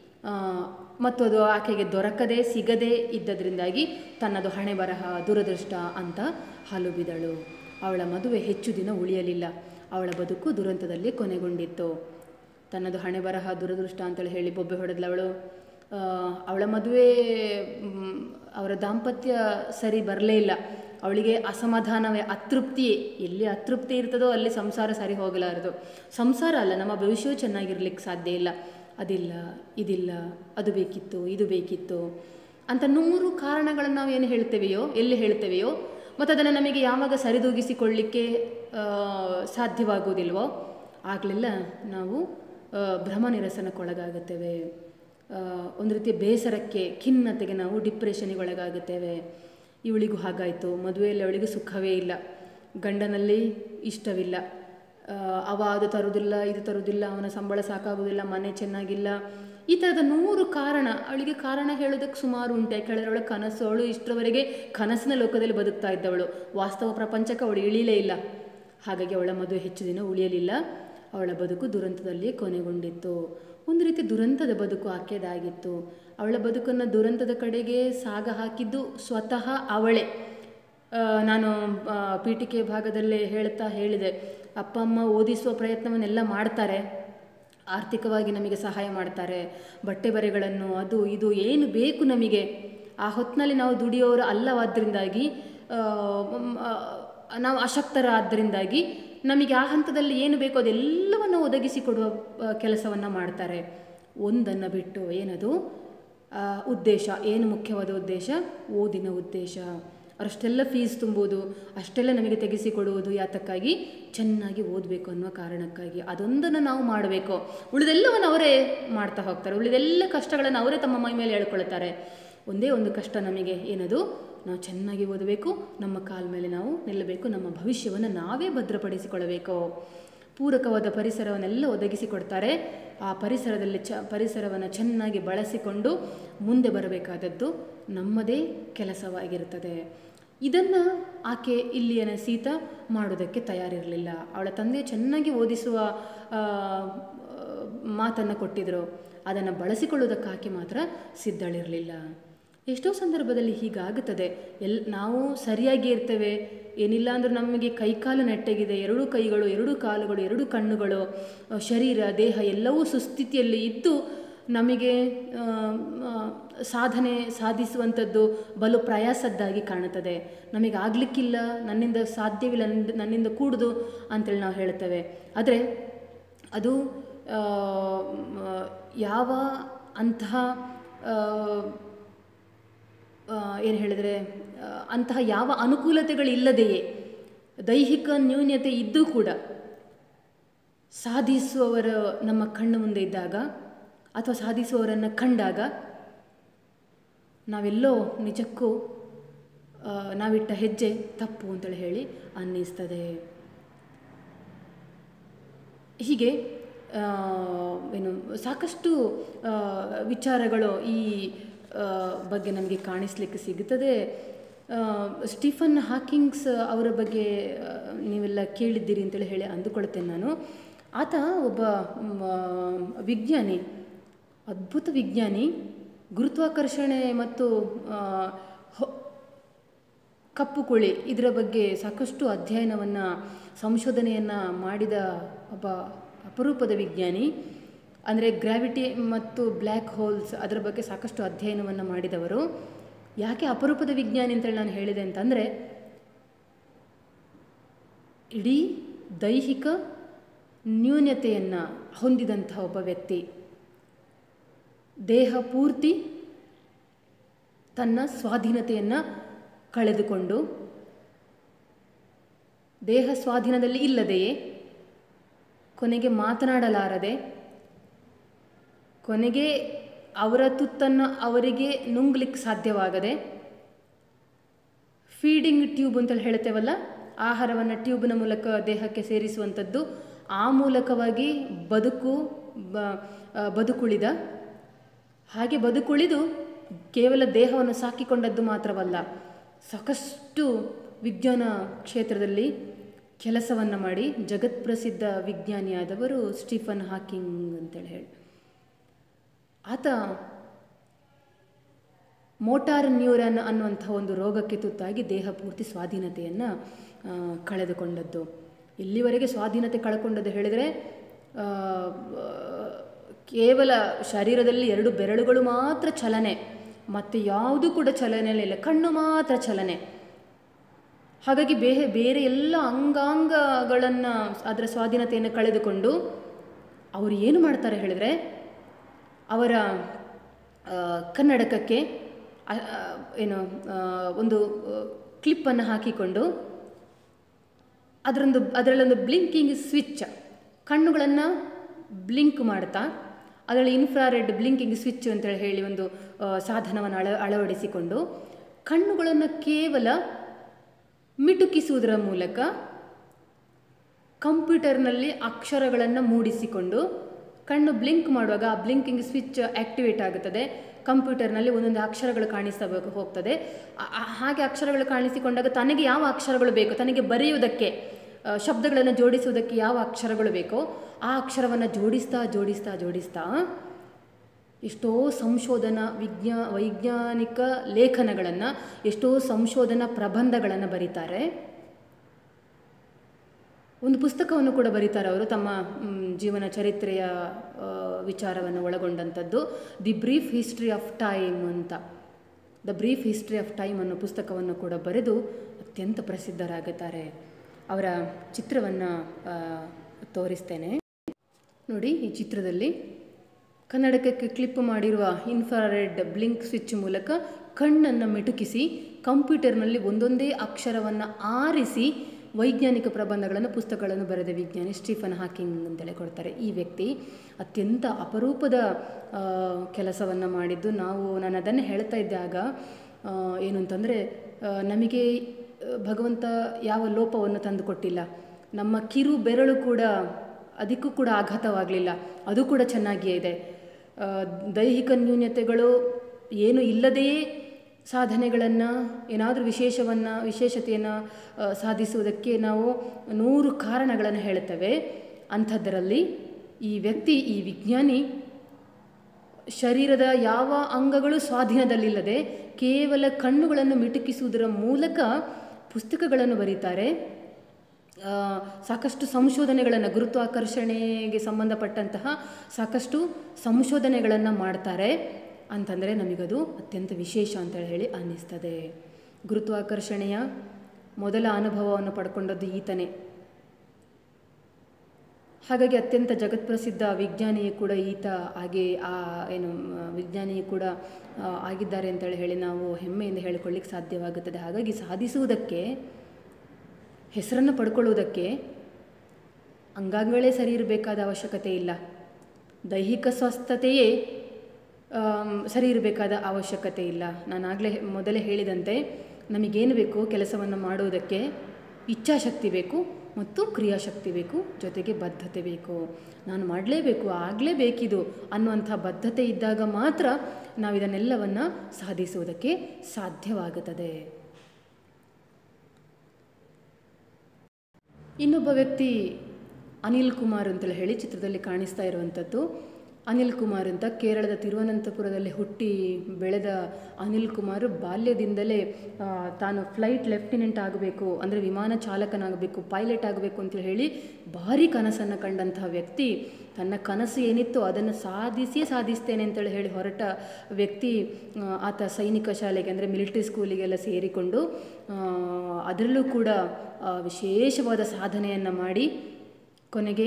ಮತ್ತು ಅದು ಆಕೆಗೆ ದೊರಕದೆ ಸಿಗದೆ ಇದ್ದದ್ರಿಂದಾಗಿ ತನ್ನದು ಹಣೆ ಬರಹ ದುರದೃಷ್ಟ ಅಂತ ಹಾಲು ಬಿದಳು ಅವಳ ಮದುವೆ ಹೆಚ್ಚು ದಿನ ಉಳಿಯಲಿಲ್ಲ ಅವಳ ಬದುಕು ದುರಂತದಲ್ಲಿ ಕೊನೆಗೊಂಡಿತ್ತು ತನ್ನದು ಹಣೆ ಬರಹ ದುರದೃಷ್ಟ ಅಂತೇಳಿ ಹೇಳಿ ಬೊಬ್ಬೆ ಹೊಡೆದ್ಲವಳು ಆ, ಅವಳ ಮದುವೆ ಮ್, ಅವರ ದಾಂಪತ್ಯ ಸರಿ ಬರಲೇ ಇಲ್ಲ ಅವಳಿಗೆ ಅಸಮಾಧಾನವೇ ಅತೃಪ್ತಿಯೇ ಎಲ್ಲಿ ಅತೃಪ್ತಿ ಇರ್ತದೋ ಅಲ್ಲಿ ಸಂಸಾರ ಸರಿ ಹೋಗಲಾರದು ಸಂಸಾರ ಅಲ್ಲ ನಮ್ಮ ಭವಿಷ್ಯವೂ ಚೆನ್ನಾಗಿರ್ಲಿಕ್ಕೆ ಸಾಧ್ಯ ಇಲ್ಲ ಅದಿಲ್ಲ ಇದಿಲ್ಲ ಅದು ಬೇಕಿತ್ತು ಇದು ಬೇಕಿತ್ತು ಅಂತ ನೂರು ಕಾರಣಗಳನ್ನು ನಾವು ಏನು ಹೇಳ್ತೇವೆಯೋ ಎಲ್ಲಿ ಹೇಳ್ತೇವೆಯೋ ಮತ್ತು ಅದನ್ನು ನಮಗೆ ಯಾವಾಗ ಸರಿದೂಗಿಸಿಕೊಳ್ಳಿಕ್ಕೆ ಆ, ಸಾಧ್ಯವಾಗುವುದಿಲ್ವೋ ಆಗಲೆಲ್ಲ ನಾವು ಆ, ಭ್ರಮ ನಿರಸನಕ್ಕೊಳಗಾಗುತ್ತೇವೆ ಆ, ಒಂದು ರೀತಿಯ ಬೇಸರಕ್ಕೆ ಖಿನ್ನತೆಗೆ ನಾವು ಡಿಪ್ರೆಷನಿಗೆ ಒಳಗಾಗುತ್ತೇವೆ ಇವಳಿಗೂ ಹಾಗಾಯಿತು ಮದುವೆಯಲ್ಲಿ ಅವಳಿಗೆ ಸುಖವೇ ಇಲ್ಲ ಗಂಡನಲ್ಲಿ ಇಷ್ಟವಿಲ್ಲ ಆ, ಅವ ಅದು ತರುವುದಿಲ್ಲ ಇದು ತರುವುದಿಲ್ಲ ಅವನ ಸಂಬಳ ಸಾಕಾಗುವುದಿಲ್ಲ ಮನೆ ಚೆನ್ನಾಗಿಲ್ಲ ಈ ಥರದ ನೂರು ಕಾರಣ ಅವಳಿಗೆ ಕಾರಣ ಹೇಳೋದಕ್ಕೆ ಸುಮಾರು ಉಂಟು ಯಾಕೆ ಹೇಳಿದ್ರೆ ಅವಳ ಕನಸು ಅವಳು ಇಷ್ಟರವರೆಗೆ ಕನಸಿನ ಲೋಕದಲ್ಲಿ ಬದುಕ್ತಾ ಇದ್ದವಳು ವಾಸ್ತವ ಪ್ರಪಂಚಕ್ಕೆ ಅವಳು ಇಳಿಲೇ ಇಲ್ಲ ಹಾಗಾಗಿ ಅವಳ ಮದುವೆ ಹೆಚ್ಚು ದಿನ ಉಳಿಯಲಿಲ್ಲ ಅವಳ ಬದುಕು ದುರಂತದಲ್ಲಿ ಕೊನೆಗೊಂಡಿತ್ತು ಒಂದು ರೀತಿ ದುರಂತದ ಬದುಕು ಆಕೆದಾಗಿತ್ತು ಅವಳ ಬದುಕನ್ನು ದುರಂತದ ಕಡೆಗೆ ಸಾಗ ಹಾಕಿದ್ದು ಸ್ವತಃ ಅವಳೇ ಆ, ನಾನು ಆ, ಪೀಠಿಕೆ ಭಾಗದಲ್ಲೇ ಹೇಳ್ತಾ ಹೇಳಿದೆ ಅಪ್ಪ ಅಮ್ಮ ಓದಿಸುವ ಪ್ರಯತ್ನವನ್ನೆಲ್ಲ ಮಾಡ್ತಾರೆ ಆರ್ಥಿಕವಾಗಿ ನಮಗೆ ಸಹಾಯ ಮಾಡ್ತಾರೆ ಬಟ್ಟೆ ಬರೆಗಳನ್ನು ಅದು ಇದು ಏನು ಬೇಕು ನಮಗೆ ಆ ಹೊತ್ತಿನಲ್ಲಿ ನಾವು ದುಡಿಯೋರು ಅಲ್ಲವಾದ್ದರಿಂದಾಗಿ ಆ, ಮ್, ಆ, ನಾವು ಅಶಕ್ತರಾದ್ದರಿಂದಾಗಿ ನಮಗೆ ಆ ಹಂತದಲ್ಲಿ ಏನು ಬೇಕೋ ಅದೆಲ್ಲವನ್ನು ಒದಗಿಸಿಕೊಡುವ ಕೆಲಸವನ್ನು ಮಾಡ್ತಾರೆ ಒಂದನ್ನು ಬಿಟ್ಟು ಏನದು ಆ, ಉದ್ದೇಶ ಏನು ಮುಖ್ಯವಾದ ಉದ್ದೇಶ ಓದಿನ ಉದ್ದೇಶ ಅಷ್ಟೆಲ್ಲ ಫೀಸ್ ತುಂಬುವುದು ಅಷ್ಟೆಲ್ಲ ನಮಗೆ ತೆಗೆಸಿಕೊಡುವುದು ಯಾತಕ್ಕಾಗಿ ಚೆನ್ನಾಗಿ ಓದಬೇಕು ಅನ್ನುವ ಕಾರಣಕ್ಕಾಗಿ ಅದೊಂದನ್ನು ನಾವು ಮಾಡಬೇಕು ಉಳಿದೆಲ್ಲವನ್ನು ಅವರೇ ಮಾಡ್ತಾ ಹೋಗ್ತಾರೆ ಉಳಿದೆಲ್ಲ ಕಷ್ಟಗಳನ್ನು ಅವರೇ ತಮ್ಮ ಮೈ ಮೇಲೆ ಹೇಳ್ಕೊಳ್ತಾರೆ ಒಂದೇ ಒಂದು ಕಷ್ಟ ನಮಗೆ ಏನದು ನಾವು ಚೆನ್ನಾಗಿ ಓದಬೇಕು ನಮ್ಮ ಕಾಲ ಮೇಲೆ ನಾವು ನಿಲ್ಲಬೇಕು ನಮ್ಮ ಭವಿಷ್ಯವನ್ನು ನಾವೇ ಭದ್ರಪಡಿಸಿಕೊಳ್ಳಬೇಕು ಪೂರಕವಾದ ಪರಿಸರವನ್ನೆಲ್ಲ ಒದಗಿಸಿಕೊಡ್ತಾರೆ ಆ ಪರಿಸರದಲ್ಲಿ ಚ ಪರಿಸರವನ್ನು ಚೆನ್ನಾಗಿ ಬಳಸಿಕೊಂಡು ಮುಂದೆ ಬರಬೇಕಾದದ್ದು ನಮ್ಮದೇ ಕೆಲಸವಾಗಿರುತ್ತದೆ ಇದನ್ನು ಆಕೆ ಇಲ್ಲಿಯನ ಸೀತಾ ಮಾಡೋದಕ್ಕೆ ತಯಾರಿರಲಿಲ್ಲ ಅವಳ ತಂದೆ ಚೆನ್ನಾಗಿ ಓದಿಸುವ ಮಾತನ್ನು ಕೊಟ್ಟಿದ್ದರು ಅದನ್ನು ಬಳಸಿಕೊಳ್ಳೋದಕ್ಕೆ ಆಕೆ ಮಾತ್ರ ಸಿದ್ಧಳಿರಲಿಲ್ಲ ಎಷ್ಟೋ ಸಂದರ್ಭದಲ್ಲಿ ಹೀಗಾಗುತ್ತದೆ ಎಲ್ ನಾವು ಸರಿಯಾಗಿ ಇರ್ತೇವೆ ಏನಿಲ್ಲ ಅಂದರೂ ನಮಗೆ ಕೈಕಾಲು ನೆಟ್ಟಗಿದೆ ಎರಡೂ ಕೈಗಳು ಎರಡೂ ಕಾಲುಗಳು ಎರಡೂ ಕಣ್ಣುಗಳು ಆ, ಶರೀರ ದೇಹ ಎಲ್ಲವೂ ಸುಸ್ಥಿತಿಯಲ್ಲಿ ಇದ್ದು ನಮಗೆ ಆ, ಆ, ಸಾಧನೆ ಸಾಧಿಸುವಂಥದ್ದು ಬಲು ಪ್ರಯಾಸದ್ದಾಗಿ ಕಾಣುತ್ತದೆ ನಮಗೆ ಆಗಲಿಕ್ಕಿಲ್ಲ ನನ್ನಿಂದ ಸಾಧ್ಯವಿಲ್ಲ ನನ್ನಿಂದ ನನ್ನಿಂದ ಕೂಡುದು ಅಂತೇಳಿ ನಾವು ಹೇಳ್ತೇವೆ ಆದರೆ ಅದು ಆ, ಮ, ಯಾವ ಅಂತಹ ಏನು ಹೇಳಿದರೆ ಆ, ಅಂತಹ ಯಾವ ಅನುಕೂಲತೆಗಳಿಲ್ಲದೆಯೇ ದೈಹಿಕ ನ್ಯೂನ್ಯತೆ ಇದ್ದೂ ಕೂಡ ಸಾಧಿಸುವವರ ನಮ್ಮ ಕಣ್ಣು ಮುಂದೆ ಇದ್ದಾಗ ಅಥವಾ ಸಾಧಿಸುವವರನ್ನು ಕಂಡಾಗ ನಾವೆಲ್ಲೋ ನಿಜಕ್ಕೂ ಆ, ನಾವಿಟ್ಟ ಹೆಜ್ಜೆ ತಪ್ಪು ಅಂತೇಳಿ ಹೇಳಿ ಅನ್ನಿಸ್ತದೆ ಹೀಗೆ ಆ, ಏನು ಸಾಕಷ್ಟು ಆ, ವಿಚಾರಗಳು ಈ ಆ, ಬಗ್ಗೆ ನಮಗೆ ಕಾಣಿಸ್ಲಿಕ್ಕೆ ಸಿಗುತ್ತದೆ ಆ, ಸ್ಟೀಫನ್ ಹಾಕಿಂಗ್ಸ್ ಅವರ ಬಗ್ಗೆ ಆ, ನೀವೆಲ್ಲ ಕೇಳಿದ್ದೀರಿ ಅಂತೇಳಿ ಹೇಳಿ ಅಂದುಕೊಳ್ತೇನೆ ನಾನು ಆತ ಒಬ್ಬ ಮ, ವಿಜ್ಞಾನಿ ಅದ್ಭುತ ವಿಜ್ಞಾನಿ ಗುರುತ್ವಾಕರ್ಷಣೆ ಮತ್ತು ಆ, ಹೊ- ಕಪ್ಪು ಕುಳಿ ಇದರ ಬಗ್ಗೆ ಸಾಕಷ್ಟು ಅಧ್ಯಯನವನ್ನು ಸಂಶೋಧನೆಯನ್ನು ಮಾಡಿದ ಒಬ್ಬ ಅಪರೂಪದ ವಿಜ್ಞಾನಿ ಅಂದರೆ ಗ್ರಾವಿಟಿ ಮತ್ತು ಬ್ಲ್ಯಾಕ್ ಹೋಲ್ಸ್ ಅದರ ಬಗ್ಗೆ ಸಾಕಷ್ಟು ಅಧ್ಯಯನವನ್ನು ಮಾಡಿದವರು ಯಾಕೆ ಅಪರೂಪದ ವಿಜ್ಞಾನಿ ಅಂತೇಳಿ ನಾನು ಹೇಳಿದೆ ಅಂತಂದರೆ ಇಡೀ ದೈಹಿಕ ನ್ಯೂನ್ಯತೆಯನ್ನು ಹೊಂದಿದಂತಹ ಒಬ್ಬ ವ್ಯಕ್ತಿ ದೇಹ ಪೂರ್ತಿ ತನ್ನ ಸ್ವಾಧೀನತೆಯನ್ನು ಕಳೆದುಕೊಂಡು ದೇಹ ಸ್ವಾಧೀನದಲ್ಲಿ ಇಲ್ಲದೆಯೇ ಕೊನೆಗೆ ಮಾತನಾಡಲಾರದೆ ಕೊನೆಗೆ ಅವರ ತುತ್ತನ್ನು ಅವರಿಗೆ ನುಂಗ್ಲಿಕ್ಕೆ ಸಾಧ್ಯವಾಗದೆ ಫೀಡಿಂಗ್ ಟ್ಯೂಬ್ ಅಂತೇಳಿ ಹೇಳ್ತೇವಲ್ಲ ಆಹಾರವನ್ನು ಟ್ಯೂಬ್ನ ಮೂಲಕ ದೇಹಕ್ಕೆ ಸೇರಿಸುವಂಥದ್ದು ಆ ಮೂಲಕವಾಗಿ ಬದುಕು ಬ ಬದುಕುಳಿದ ಹಾಗೆ ಬದುಕುಳಿದು ಕೇವಲ ದೇಹವನ್ನು ಸಾಕಿಕೊಂಡದ್ದು ಮಾತ್ರವಲ್ಲ ಸಾಕಷ್ಟು ವಿಜ್ಞಾನ ಕ್ಷೇತ್ರದಲ್ಲಿ ಕೆಲಸವನ್ನು ಮಾಡಿ ಜಗತ್ಪ್ರಸಿದ್ಧ ವಿಜ್ಞಾನಿಯಾದವರು ಸ್ಟೀಫನ್ ಹಾಕಿಂಗ್ ಅಂತೇಳಿ ಹೇಳಿ ಆತ ಮೋಟಾರ್ ನ್ಯೂರನ್ ಅನ್ನುವಂಥ ಒಂದು ರೋಗಕ್ಕೆ ತುತ್ತಾಗಿ ದೇಹ ಪೂರ್ತಿ ಸ್ವಾಧೀನತೆಯನ್ನು ಕಳೆದುಕೊಂಡದ್ದು ಇಲ್ಲಿವರೆಗೆ ಸ್ವಾಧೀನತೆ ಕಳ್ಕೊಂಡದ್ದು ಹೇಳಿದರೆ ಕೇವಲ ಶರೀರದಲ್ಲಿ ಎರಡು ಬೆರಳುಗಳು ಮಾತ್ರ ಚಲನೆ ಮತ್ತು ಯಾವುದೂ ಕೂಡ ಚಲನೆ ಇಲ್ಲ ಕಣ್ಣು ಮಾತ್ರ ಚಲನೆ ಹಾಗಾಗಿ ಬೇರೆ ಬೇರೆ ಎಲ್ಲ ಅಂಗಾಂಗಗಳನ್ನು ಅದರ ಸ್ವಾಧೀನತೆಯನ್ನು ಕಳೆದುಕೊಂಡು ಅವರು ಏನು ಮಾಡ್ತಾರೆ ಹೇಳಿದರೆ ಅವರ ಕನ್ನಡಕಕ್ಕೆ ಏನು ಒಂದು ಕ್ಲಿಪ್ಪನ್ನು ಹಾಕಿಕೊಂಡು ಅದರೊಂದು ಅದರಲ್ಲೊಂದು ಬ್ಲಿಂಕಿಂಗ್ ಸ್ವಿಚ್ ಕಣ್ಣುಗಳನ್ನು ಬ್ಲಿಂಕ್ ಮಾಡ್ತಾ ಅದರಲ್ಲಿ ಇನ್ಫ್ರಾರೆಡ್ ಬ್ಲಿಂಕಿಂಗ್ ಸ್ವಿಚ್ ಅಂತೇಳಿ ಹೇಳಿ ಒಂದು ಸಾಧನವನ್ನು ಅಳ ಅಳವಡಿಸಿಕೊಂಡು ಕಣ್ಣುಗಳನ್ನು ಕೇವಲ ಮಿಟುಕಿಸುವುದರ ಮೂಲಕ ಕಂಪ್ಯೂಟರ್ನಲ್ಲಿ ಅಕ್ಷರಗಳನ್ನು ಮೂಡಿಸಿಕೊಂಡು ಕಣ್ಣು ಬ್ಲಿಂಕ್ ಮಾಡುವಾಗ ಆ ಬ್ಲಿಂಕಿಂಗ್ ಸ್ವಿಚ್ ಆ್ಯಕ್ಟಿವೇಟ್ ಆಗುತ್ತದೆ ಕಂಪ್ಯೂಟರ್ನಲ್ಲಿ ಒಂದೊಂದು ಅಕ್ಷರಗಳು ಕಾಣಿಸ್ತಾ ಹೋಗ್ತದೆ ಹಾಗೆ ಅಕ್ಷರಗಳು ಕಾಣಿಸಿಕೊಂಡಾಗ ತನಗೆ ಯಾವ ಅಕ್ಷರಗಳು ಬೇಕು ತನಗೆ ಬರೆಯುವುದಕ್ಕೆ ಶಬ್ದಗಳನ್ನು ಜೋಡಿಸುವುದಕ್ಕೆ ಯಾವ ಅಕ್ಷರಗಳು ಬೇಕೋ ಆ ಅಕ್ಷರವನ್ನು ಜೋಡಿಸ್ತಾ ಜೋಡಿಸ್ತಾ ಜೋಡಿಸ್ತಾ ಎಷ್ಟೋ ಸಂಶೋಧನಾ ವಿಜ್ಞಾ ವೈಜ್ಞಾನಿಕ ಲೇಖನಗಳನ್ನು ಎಷ್ಟೋ ಸಂಶೋಧನಾ ಪ್ರಬಂಧಗಳನ್ನು ಬರೀತಾರೆ ಒಂದು ಪುಸ್ತಕವನ್ನು ಕೂಡ ಬರೀತಾರೆ ಅವರು ತಮ್ಮ ಜೀವನ ಚರಿತ್ರೆಯ ವಿಚಾರವನ್ನು ಒಳಗೊಂಡಂಥದ್ದು the brief history of time ಅಂತ the brief history of time ಅನ್ನೋ ಪುಸ್ತಕವನ್ನು ಕೂಡ ಬರೆದು ಅತ್ಯಂತ ಪ್ರಸಿದ್ಧರಾಗುತ್ತಾರೆ ಅವರ ಚಿತ್ರವನ್ನು ತೋರಿಸ್ತೇನೆ ನೋಡಿ ಈ ಚಿತ್ರದಲ್ಲಿ ಕನ್ನಡಕಕ್ಕೆ ಕ್ಲಿಪ್ ಮಾಡಿರುವ ಇನ್ಫ್ರಾರೆಡ್ ಬ್ಲಿಂಕ್ ಸ್ವಿಚ್ ಮೂಲಕ ಕಣ್ಣನ್ನು ಮಿಟುಕಿಸಿ ಕಂಪ್ಯೂಟರ್ನಲ್ಲಿ ಒಂದೊಂದೇ ಅಕ್ಷರವನ್ನು ಆರಿಸಿ ವೈಜ್ಞಾನಿಕ ಪ್ರಬಂಧಗಳನ್ನು ಪುಸ್ತಕಗಳನ್ನು ಬರೆದ ವಿಜ್ಞಾನಿ ಸ್ಟೀಫನ್ ಹಾಕಿಂಗ್ ಅಂತೇಳಿ ಕೊಡ್ತಾರೆ ಈ ವ್ಯಕ್ತಿ ಅತ್ಯಂತ ಅಪರೂಪದ ಕೆಲಸವನ್ನು ಮಾಡಿದ್ದು ನಾವು ನಾನು ಅದನ್ನೇ ಹೇಳ್ತಾ ಇದ್ದಾಗ ಏನು ಅಂತಂದರೆ ನಮಗೆ ಭಗವಂತ ಯಾವ ಲೋಪವನ್ನು ತಂದುಕೊಟ್ಟಿಲ್ಲ ನಮ್ಮ ಕಿರು ಬೆರಳು ಕೂಡ ಅದಕ್ಕೂ ಕೂಡ ಆಘಾತವಾಗಲಿಲ್ಲ ಅದು ಕೂಡ ಚೆನ್ನಾಗಿಯೇ ಇದೆ ದೈಹಿಕ ನ್ಯೂನ್ಯತೆಗಳು ಏನು ಇಲ್ಲದೆಯೇ ಸಾಧನೆಗಳನ್ನು ಏನಾದರೂ ವಿಶೇಷವನ್ನು ವಿಶೇಷತೆಯನ್ನು ಸಾಧಿಸುವುದಕ್ಕೆ ನಾವು ನೂರು ಕಾರಣಗಳನ್ನು ಹೇಳ್ತೇವೆ ಅಂಥದ್ದರಲ್ಲಿ ಈ ವ್ಯಕ್ತಿ ಈ ವಿಜ್ಞಾನಿ ಶರೀರದ ಯಾವ ಅಂಗಗಳು ಸ್ವಾಧೀನದಲ್ಲಿಲ್ಲದೆ ಕೇವಲ ಕಣ್ಣುಗಳನ್ನು ಮಿಟುಕಿಸುವುದರ ಮೂಲಕ ಪುಸ್ತಕಗಳನ್ನು ಬರೀತಾರೆ ಸಾಕಷ್ಟು ಸಂಶೋಧನೆಗಳನ್ನು ಗುರುತ್ವಾಕರ್ಷಣೆಗೆ ಸಂಬಂಧಪಟ್ಟಂತಹ ಸಾಕಷ್ಟು ಸಂಶೋಧನೆಗಳನ್ನು ಮಾಡ್ತಾರೆ ಅಂತಂದರೆ ನಮಗದು ಅತ್ಯಂತ ವಿಶೇಷ ಅಂತೇಳಿ ಹೇಳಿ ಅನ್ನಿಸ್ತದೆ ಗುರುತ್ವಾಕರ್ಷಣೆಯ ಮೊದಲ ಅನುಭವವನ್ನು ಪಡ್ಕೊಂಡದ್ದು ಈತನೇ ಹಾಗಾಗಿ ಅತ್ಯಂತ ಜಗತ್ಪ್ರಸಿದ್ಧ ವಿಜ್ಞಾನಿಯು ಕೂಡ ಈತ ಹಾಗೆ ಆ ಏನು ವಿಜ್ಞಾನಿಯು ಕೂಡ ಆಗಿದ್ದಾರೆ ಅಂತೇಳಿ ಹೇಳಿ ನಾವು ಹೆಮ್ಮೆಯಿಂದ ಹೇಳಿಕೊಳ್ಳಿಕ್ಕೆ ಸಾಧ್ಯವಾಗುತ್ತದೆ ಹಾಗಾಗಿ ಸಾಧಿಸುವುದಕ್ಕೆ ಹೆಸರನ್ನು ಪಡ್ಕೊಳ್ಳುವುದಕ್ಕೆ ಅಂಗಾಂಗಗಳೇ ಸರಿ ಇರಬೇಕಾದ ಅವಶ್ಯಕತೆ ಇಲ್ಲ ದೈಹಿಕ ಸ್ವಸ್ಥತೆಯೇ ಸರಿ ಇರಬೇಕಾದ ಅವಶ್ಯಕತೆ ಇಲ್ಲ ನಾನು ಆಗಲೇ ಮೊದಲೇ ಹೇಳಿದಂತೆ ನಮಗೇನು ಬೇಕು ಕೆಲಸವನ್ನು ಮಾಡುವುದಕ್ಕೆ ಇಚ್ಛಾಶಕ್ತಿ ಬೇಕು ಮತ್ತು ಕ್ರಿಯಾಶಕ್ತಿ ಬೇಕು ಜೊತೆಗೆ ಬದ್ಧತೆ ಬೇಕು ನಾನು ಮಾಡಲೇಬೇಕು ಆಗಲೇಬೇಕಿದು ಅನ್ನುವಂಥ ಬದ್ಧತೆ ಇದ್ದಾಗ ಮಾತ್ರ ನಾವು ಇದನ್ನೆಲ್ಲವನ್ನು ಸಾಧಿಸುವುದಕ್ಕೆ ಸಾಧ್ಯವಾಗುತ್ತದೆ ಇನ್ನೊಬ್ಬ ವ್ಯಕ್ತಿ ಅನಿಲ್ ಕುಮಾರ್ ಅಂತೇಳಿ ಹೇಳಿ ಚಿತ್ರದಲ್ಲಿ ಕಾಣಿಸ್ತಾ ಇರುವಂಥದ್ದು ಅನಿಲ್ ಕುಮಾರ್ ಅಂತ ಕೇರಳದ ತಿರುವನಂತಪುರದಲ್ಲಿ ಹುಟ್ಟಿ ಬೆಳೆದ ಅನಿಲ್ ಕುಮಾರ್ ಬಾಲ್ಯದಿಂದಲೇ ಆ, ತಾನು ಫ್ಲೈಟ್ ಲೆಫ್ಟಿನೆಂಟ್ ಆಗಬೇಕು ಅಂದರೆ ವಿಮಾನ ಚಾಲಕನಾಗಬೇಕು ಪೈಲಟ್ ಆಗಬೇಕು ಅಂತ ಹೇಳಿ ಭಾರಿ ಕನಸನ್ನು ಕಂಡಂತಹ ವ್ಯಕ್ತಿ ತನ್ನ ಕನಸು ಏನಿತ್ತು ಅದನ್ನು ಸಾಧಿಸಿಯೇ ಸಾಧಿಸ್ತೇನೆ ಅಂತೇಳಿ ಹೇಳಿ ಹೊರಟ ವ್ಯಕ್ತಿ ಆ, ಆತ ಸೈನಿಕ ಶಾಲೆಗೆ ಅಂದರೆ ಮಿಲಿಟರಿ ಸ್ಕೂಲಿಗೆಲ್ಲ ಸೇರಿಕೊಂಡು ಆ, ಅದರಲ್ಲೂ ಕೂಡ ಆ, ವಿಶೇಷವಾದ ಸಾಧನೆಯನ್ನು ಮಾಡಿ ಕೊನೆಗೆ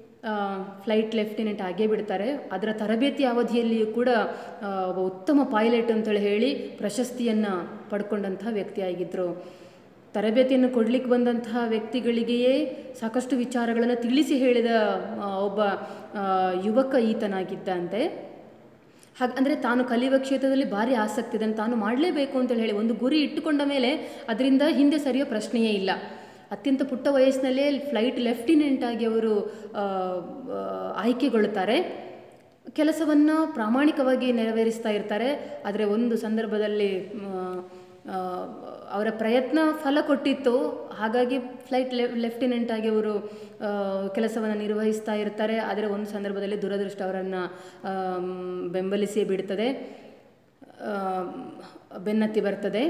ಫ್ಲೈಟ್ ಲೆಫ್ಟಿನೆಂಟ್ ಆಗೇ ಬಿಡ್ತಾರೆ ಅದರ ತರಬೇತಿ ಅವಧಿಯಲ್ಲಿಯೂ ಕೂಡ ಆ, ಒಬ್ಬ ಉತ್ತಮ ಪೈಲಟ್ ಅಂತೇಳಿ ಹೇಳಿ ಪ್ರಶಸ್ತಿಯನ್ನು ಪಡ್ಕೊಂಡಂತಹ ವ್ಯಕ್ತಿಯಾಗಿದ್ದರು ತರಬೇತಿಯನ್ನು ಕೊಡಲಿಕ್ಕೆ ಬಂದಂತಹ ವ್ಯಕ್ತಿಗಳಿಗೆಯೇ ಸಾಕಷ್ಟು ವಿಚಾರಗಳನ್ನು ತಿಳಿಸಿ ಹೇಳಿದ ಆ, ಒಬ್ಬ ಆ, ಯುವಕ ಈತನಾಗಿದ್ದಂತೆ ಹಾಗೆ ಅಂದರೆ ತಾನು ಕಲಿಯುವ ಕ್ಷೇತ್ರದಲ್ಲಿ ಭಾರಿ ಆಸಕ್ತಿ ಇದೆ ತಾನು ಮಾಡಲೇಬೇಕು ಅಂತೇಳಿ ಹೇಳಿ ಒಂದು ಗುರಿ ಇಟ್ಟುಕೊಂಡ ಮೇಲೆ ಅದರಿಂದ ಹಿಂದೆ ಸರಿಯೋ ಪ್ರಶ್ನೆಯೇ ಇಲ್ಲ ಅತ್ಯಂತ ಪುಟ್ಟ ವಯಸ್ಸಿನಲ್ಲೇ ಫ್ಲೈಟ್ ಲೆಫ್ಟಿನೆಂಟ್ ಆಗಿ ಅವರು ಆ, ಆ, ಆಯ್ಕೆಗೊಳ್ಳುತ್ತಾರೆ ಕೆಲಸವನ್ನು ಪ್ರಾಮಾಣಿಕವಾಗಿ ನೆರವೇರಿಸ್ತಾ ಇರ್ತಾರೆ ಆದರೆ ಒಂದು ಸಂದರ್ಭದಲ್ಲಿ ಮ್, ಆ, ಅವರ ಪ್ರಯತ್ನ ಫಲ ಕೊಟ್ಟಿತ್ತು ಹಾಗಾಗಿ ಫ್ಲೈಟ್ ಲೆ ಲೆಫ್ಟಿನೆಂಟ್ ಆಗಿ ಅವರು ಕೆಲಸವನ್ನು ನಿರ್ವಹಿಸ್ತಾ ಇರ್ತಾರೆ ಆದರೆ ಒಂದು ಸಂದರ್ಭದಲ್ಲಿ ದುರದೃಷ್ಟ ಅವರನ್ನು ಬೆಂಬಲಿಸಿ ಬಿಡ್ತದೆ ಆ, ಬೆನ್ನತ್ತಿ ಬರ್ತದೆ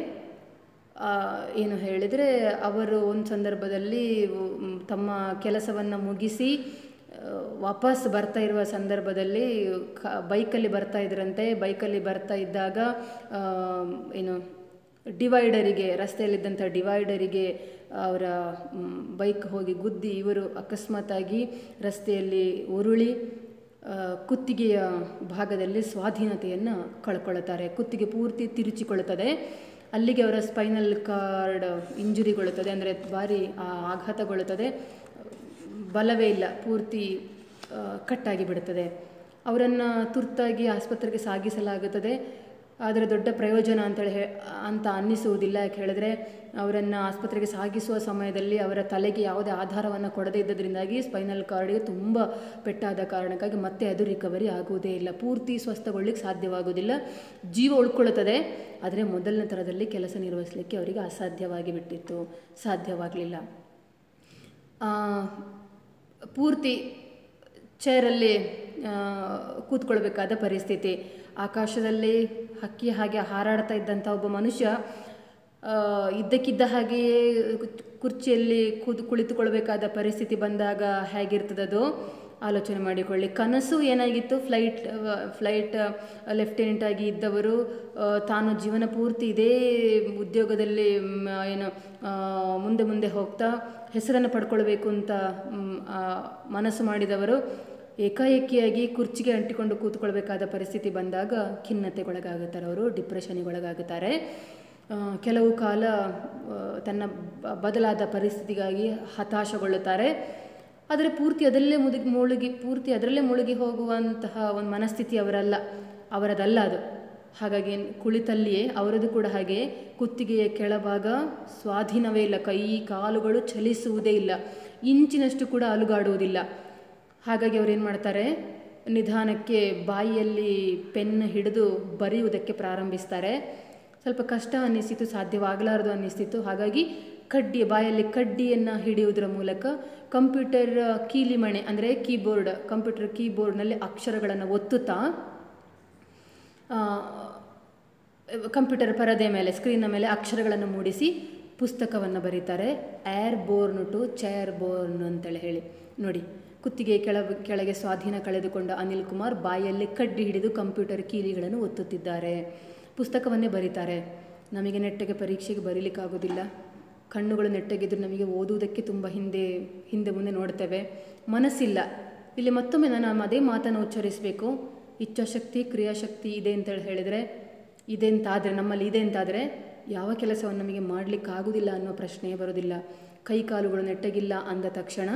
ಆ, ಏನು ಹೇಳಿದರೆ ಅವರು ಒಂದು ಸಂದರ್ಭದಲ್ಲಿ ಮ್, ತಮ್ಮ ಕೆಲಸವನ್ನು ಮುಗಿಸಿ ಆ, ವಾಪಸ್ ಬರ್ತಾ ಇರುವ ಸಂದರ್ಭದಲ್ಲಿ ಕ ಬೈಕಲ್ಲಿ ಬರ್ತಾ ಇದ್ರಂತೆ ಬೈಕಲ್ಲಿ ಬರ್ತಾ ಇದ್ದಾಗ ಆ, ಏನು ಡಿವೈಡರಿಗೆ ರಸ್ತೆಯಲ್ಲಿದ್ದಂಥ ಡಿವೈಡರಿಗೆ ಅವರ ಮ್, ಬೈಕ್ ಹೋಗಿ ಗುದ್ದಿ ಇವರು ಅಕಸ್ಮಾತಾಗಿ ರಸ್ತೆಯಲ್ಲಿ ಉರುಳಿ ಆ, ಕುತ್ತಿಗೆಯ ಭಾಗದಲ್ಲಿ ಸ್ವಾಧೀನತೆಯನ್ನು ಕಳ್ಕೊಳ್ಳುತ್ತಾರೆ ಕುತ್ತಿಗೆ ಪೂರ್ತಿ ತಿರುಚಿಕೊಳ್ಳುತ್ತದೆ ಅಲ್ಲಿಗೆ ಅವರ ಸ್ಪೈನಲ್ ಕಾರ್ಡ್ ಇಂಜುರಿಗೊಳ್ಳುತ್ತದೆ ಅಂದರೆ ಭಾರಿ ಆ, ಆಘಾತಗೊಳ್ಳುತ್ತದೆ ಬಲವೇ ಇಲ್ಲ ಪೂರ್ತಿ ಆ, ಕಟ್ಟಾಗಿ ಬಿಡುತ್ತದೆ ಅವರನ್ನು ತುರ್ತಾಗಿ ಆಸ್ಪತ್ರೆಗೆ ಸಾಗಿಸಲಾಗುತ್ತದೆ ಆದರೆ ದೊಡ್ಡ ಪ್ರಯೋಜನ ಅಂತೇಳಿ ಹೇ ಅಂತ ಅನ್ನಿಸುವುದಿಲ್ಲ ಯಾಕೆ ಹೇಳಿದ್ರೆ ಅವರನ್ನು ಆಸ್ಪತ್ರೆಗೆ ಸಾಗಿಸುವ ಸಮಯದಲ್ಲಿ ಅವರ ತಲೆಗೆ ಯಾವುದೇ ಆಧಾರವನ್ನು ಕೊಡದೇ ಇದ್ದದ್ರಿಂದಾಗಿ ಸ್ಪೈನಲ್ ಕಾರ್ಡ್ಗೆ ತುಂಬ ಪೆಟ್ಟಾದ ಕಾರಣಕ್ಕಾಗಿ ಮತ್ತೆ ಅದು ರಿಕವರಿ ಆಗುವುದೇ ಇಲ್ಲ ಪೂರ್ತಿ ಸ್ವಸ್ಥಗೊಳ್ಳಿಕ್ಕೆ ಸಾಧ್ಯವಾಗುವುದಿಲ್ಲ ಜೀವ ಉಳ್ಕೊಳ್ಳುತ್ತದೆ ಆದರೆ ಮೊದಲನೇ ಥರದಲ್ಲಿ ಕೆಲಸ ನಿರ್ವಹಿಸಲಿಕ್ಕೆ ಅವರಿಗೆ ಅಸಾಧ್ಯವಾಗಿ ಬಿಟ್ಟಿತ್ತು ಸಾಧ್ಯವಾಗಲಿಲ್ಲ ಆ, ಪೂರ್ತಿ ಚೇರಲ್ಲಿ ಆ, ಕೂತ್ಕೊಳ್ಬೇಕಾದ ಪರಿಸ್ಥಿತಿ ಆಕಾಶದಲ್ಲಿ ಹಕ್ಕಿ ಹಾಗೆ ಹಾರಾಡ್ತಾ ಇದ್ದಂಥ ಒಬ್ಬ ಮನುಷ್ಯ ಆ, ಇದ್ದಕ್ಕಿದ್ದ ಹಾಗೆಯೇ ಕುರ್ಚಿಯಲ್ಲಿ ಕೂತು ಕುಳಿತುಕೊಳ್ಬೇಕಾದ ಪರಿಸ್ಥಿತಿ ಬಂದಾಗ ಹೇಗಿರ್ತದದು ಆಲೋಚನೆ ಮಾಡಿಕೊಳ್ಳಿ ಕನಸು ಏನಾಗಿತ್ತು ಫ್ಲೈಟ್ ಫ್ಲೈಟ್ ಲೆಫ್ಟಿನೆಂಟ್ ಆಗಿ ಇದ್ದವರು ಆ, ತಾನು ಜೀವನ ಪೂರ್ತಿ ಇದೇ ಉದ್ಯೋಗದಲ್ಲಿ ಮ್, ಏನು ಆ, ಮುಂದೆ ಮುಂದೆ ಹೋಗ್ತಾ ಹೆಸರನ್ನು ಪಡ್ಕೊಳ್ಬೇಕು ಅಂತ ಮ್, ಆ, ಮನಸ್ಸು ಮಾಡಿದವರು ಏಕಾಏಕಿಯಾಗಿ ಕುರ್ಚಿಗೆ ಅಂಟಿಕೊಂಡು ಕೂತ್ಕೊಳ್ಬೇಕಾದ ಪರಿಸ್ಥಿತಿ ಬಂದಾಗ ಖಿನ್ನತೆಗೊಳಗಾಗುತ್ತಾರೆ ಅವರು ಡಿಪ್ರೆಷನಿಗೊಳಗಾಗುತ್ತಾರೆ ಆ, ಕೆಲವು ಕಾಲ ಆ, ತನ್ನ ಬ- ಬದಲಾದ ಪರಿಸ್ಥಿತಿಗಾಗಿ ಹತಾಶಗೊಳ್ಳುತ್ತಾರೆ ಆದರೆ ಪೂರ್ತಿ ಅದರಲ್ಲೇ ಮುದುಗಿ ಮುಳುಗಿ ಪೂರ್ತಿ ಅದರಲ್ಲೇ ಮುಳುಗಿ ಹೋಗುವಂತಹ ಒಂದು ಮನಸ್ಥಿತಿ ಅವರಲ್ಲ ಅವರದಲ್ಲ ಅದು ಹಾಗಾಗಿ ಕುಳಿತಲ್ಲಿಯೇ ಅವರದು ಕೂಡ ಹಾಗೆ ಕುತ್ತಿಗೆಯ ಕೆಳಭಾಗ ಸ್ವಾಧೀನವೇ ಇಲ್ಲ ಕೈ ಕಾಲುಗಳು ಚಲಿಸುವುದೇ ಇಲ್ಲ ಇಂಚಿನಷ್ಟು ಕೂಡ ಅಲುಗಾಡುವುದಿಲ್ಲ ಹಾಗಾಗಿ ಅವ್ರು ಏನು ಮಾಡ್ತಾರೆ ನಿಧಾನಕ್ಕೆ ಬಾಯಿಯಲ್ಲಿ ಪೆನ್ ಹಿಡಿದು ಬರೆಯುವುದಕ್ಕೆ ಪ್ರಾರಂಭಿಸ್ತಾರೆ ಸ್ವಲ್ಪ ಕಷ್ಟ ಅನ್ನಿಸ್ತಿತ್ತು ಸಾಧ್ಯವಾಗಲಾರದು ಅನ್ನಿಸ್ತಿತ್ತು ಹಾಗಾಗಿ ಕಡ್ಡಿ ಬಾಯಲ್ಲಿ ಕಡ್ಡಿಯನ್ನು ಹಿಡಿಯುವುದರ ಮೂಲಕ ಕಂಪ್ಯೂಟರ್ ಕೀಲಿಮಣೆ ಅಂದರೆ ಕೀಬೋರ್ಡ್ ಕಂಪ್ಯೂಟರ್ ಕೀಬೋರ್ಡ್ನಲ್ಲಿ ಅಕ್ಷರಗಳನ್ನು ಒತ್ತುತ್ತಾ ಆ, ಕಂಪ್ಯೂಟರ್ ಪರದೆ ಮೇಲೆ ಸ್ಕ್ರೀನ್ನ ಮೇಲೆ ಅಕ್ಷರಗಳನ್ನು ಮೂಡಿಸಿ ಪುಸ್ತಕವನ್ನು ಬರೀತಾರೆ airborne to chairborne ಅಂತೇಳಿ ಹೇಳಿ ನೋಡಿ ಕುತ್ತಿಗೆ ಕೆಳ ಕೆಳಗೆ ಸ್ವಾಧೀನ ಕಳೆದುಕೊಂಡ ಅನಿಲ್ ಕುಮಾರ್ ಬಾಯಲ್ಲಿ ಕಡ್ಡಿ ಹಿಡಿದು ಕಂಪ್ಯೂಟರ್ ಕೀಲಿಗಳನ್ನು ಒತ್ತುತ್ತಿದ್ದಾರೆ ಪುಸ್ತಕವನ್ನೇ ಬರೀತಾರೆ ನಮಗೆ ನೆಟ್ಟಗೆ ಪರೀಕ್ಷೆಗೆ ಬರೀಲಿಕ್ಕಾಗೋದಿಲ್ಲ ಕಣ್ಣುಗಳು ನೆಟ್ಟಗಿದ್ರು ನಮಗೆ ಓದುವುದಕ್ಕೆ ತುಂಬ ಹಿಂದೆ ಹಿಂದೆ ಮುಂದೆ ನೋಡ್ತೇವೆ ಮನಸ್ಸಿಲ್ಲ ಇಲ್ಲಿ ಮತ್ತೊಮ್ಮೆ ನಾನು ಅದೇ ಮಾತನ್ನು ಉಚ್ಚರಿಸಬೇಕು ಇಚ್ಛಾಶಕ್ತಿ ಕ್ರಿಯಾಶಕ್ತಿ ಇದೆ ಅಂತೇಳಿ ಹೇಳಿದರೆ ಇದೆ ಅಂತಾದರೆ ನಮ್ಮಲ್ಲಿ ಇದೆ ಅಂತಾದರೆ ಯಾವ ಕೆಲಸವನ್ನು ನಮಗೆ ಮಾಡಲಿಕ್ಕಾಗೋದಿಲ್ಲ ಅನ್ನೋ ಪ್ರಶ್ನೆಯೇ ಬರೋದಿಲ್ಲ ಕೈ ಕಾಲುಗಳು ನೆಟ್ಟಗಿಲ್ಲ ಅಂದ ತಕ್ಷಣ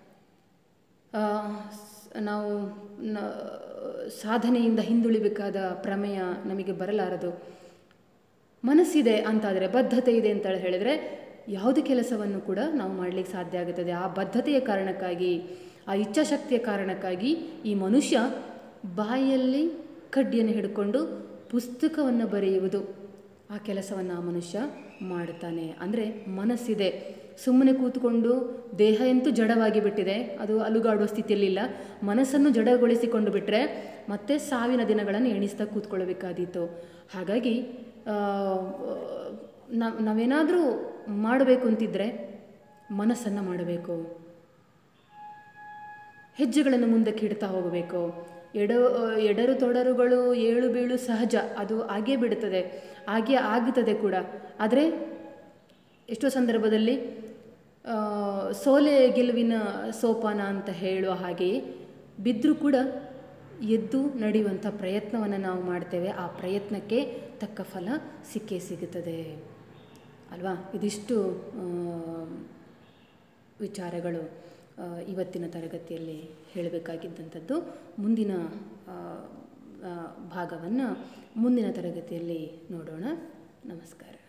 ಆ, ಸ್- ನಾವು ನ- ಸಾಧನೆಯಿಂದ ಹಿಂದುಳಿಬೇಕಾದ ಪ್ರಮೇಯ ನಮಗೆ ಬರಲಾರದು ಮನಸ್ಸಿದೆ ಅಂತಾದರೆ ಬದ್ಧತೆ ಇದೆ ಅಂತ ಹೇಳಿದರೆ ಯಾವುದೇ ಕೆಲಸವನ್ನು ಕೂಡ ನಾವು ಮಾಡಲಿಕ್ಕೆ ಸಾಧ್ಯ ಆಗುತ್ತದೆ ಆ ಬದ್ಧತೆಯ ಕಾರಣಕ್ಕಾಗಿ ಆ ಇಚ್ಛಾಶಕ್ತಿಯ ಕಾರಣಕ್ಕಾಗಿ ಈ ಮನುಷ್ಯ ಬಾಯಲ್ಲಿ ಕಡ್ಡಿಯನ್ನು ಹಿಡ್ಕೊಂಡು ಪುಸ್ತಕವನ್ನು ಬರೆಯುವುದು ಆ ಕೆಲಸವನ್ನು ಆ ಮನುಷ್ಯ ಮಾಡುತ್ತಾನೆ ಅಂದರೆ ಮನಸ್ಸಿದೆ ಸುಮ್ಮನೆ ಕೂತ್ಕೊಂಡು ದೇಹ ಎಂತೂ ಜಡವಾಗಿ ಬಿಟ್ಟಿದೆ ಅದು ಅಲುಗಾಡುವ ಸ್ಥಿತಿಯಲ್ಲಿಲ್ಲ ಮನಸ್ಸನ್ನು ಜಡಗೊಳಿಸಿಕೊಂಡು ಬಿಟ್ಟರೆ ಮತ್ತೆ ಸಾವಿನ ದಿನಗಳನ್ನು ಎಣಿಸ್ತಾ ಕೂತ್ಕೊಳ್ಬೇಕಾದೀತು ಹಾಗಾಗಿ ನಾವು ನಾವೇನಾದರೂ ಮಾಡಬೇಕು ಅಂತಿದ್ದರೆ ಮನಸ್ಸನ್ನು ಮಾಡಬೇಕು ಹೆಜ್ಜೆಗಳನ್ನು ಮುಂದಕ್ಕೆ ಇಡ್ತಾ ಹೋಗಬೇಕು ಎಡ ಎಡರು ತೊಡರುಗಳು ಏಳು ಬೀಳು ಸಹಜ ಅದು ಆಗೇ ಬಿಡುತ್ತದೆ ಹಾಗೆ ಆಗುತ್ತದೆ ಕೂಡ ಆದರೆ ಎಷ್ಟೋ ಸಂದರ್ಭದಲ್ಲಿ ಆ, ಸೋಲೆ ಗೆಲುವಿನ ಸೋಪಾನ ಅಂತ ಹೇಳುವ ಹಾಗೆಯೇ ಬಿದ್ದರೂ ಕೂಡ ಎದ್ದು ನಡೆಯುವಂಥ ಪ್ರಯತ್ನವನ್ನು ನಾವು ಮಾಡ್ತೇವೆ ಆ ಪ್ರಯತ್ನಕ್ಕೆ ತಕ್ಕ ಫಲ ಸಿಕ್ಕೇ ಸಿಗುತ್ತದೆ ಅಲ್ವಾ ಇದಿಷ್ಟು ಆ, ವಿಚಾರಗಳು ಆ, ಇವತ್ತಿನ ತರಗತಿಯಲ್ಲಿ ಹೇಳಬೇಕಾಗಿದ್ದಂಥದ್ದು ಮುಂದಿನ ಭಾಗವನ್ನು ಮುಂದಿನ ತರಗತಿಯಲ್ಲಿ ನೋಡೋಣ ನಮಸ್ಕಾರ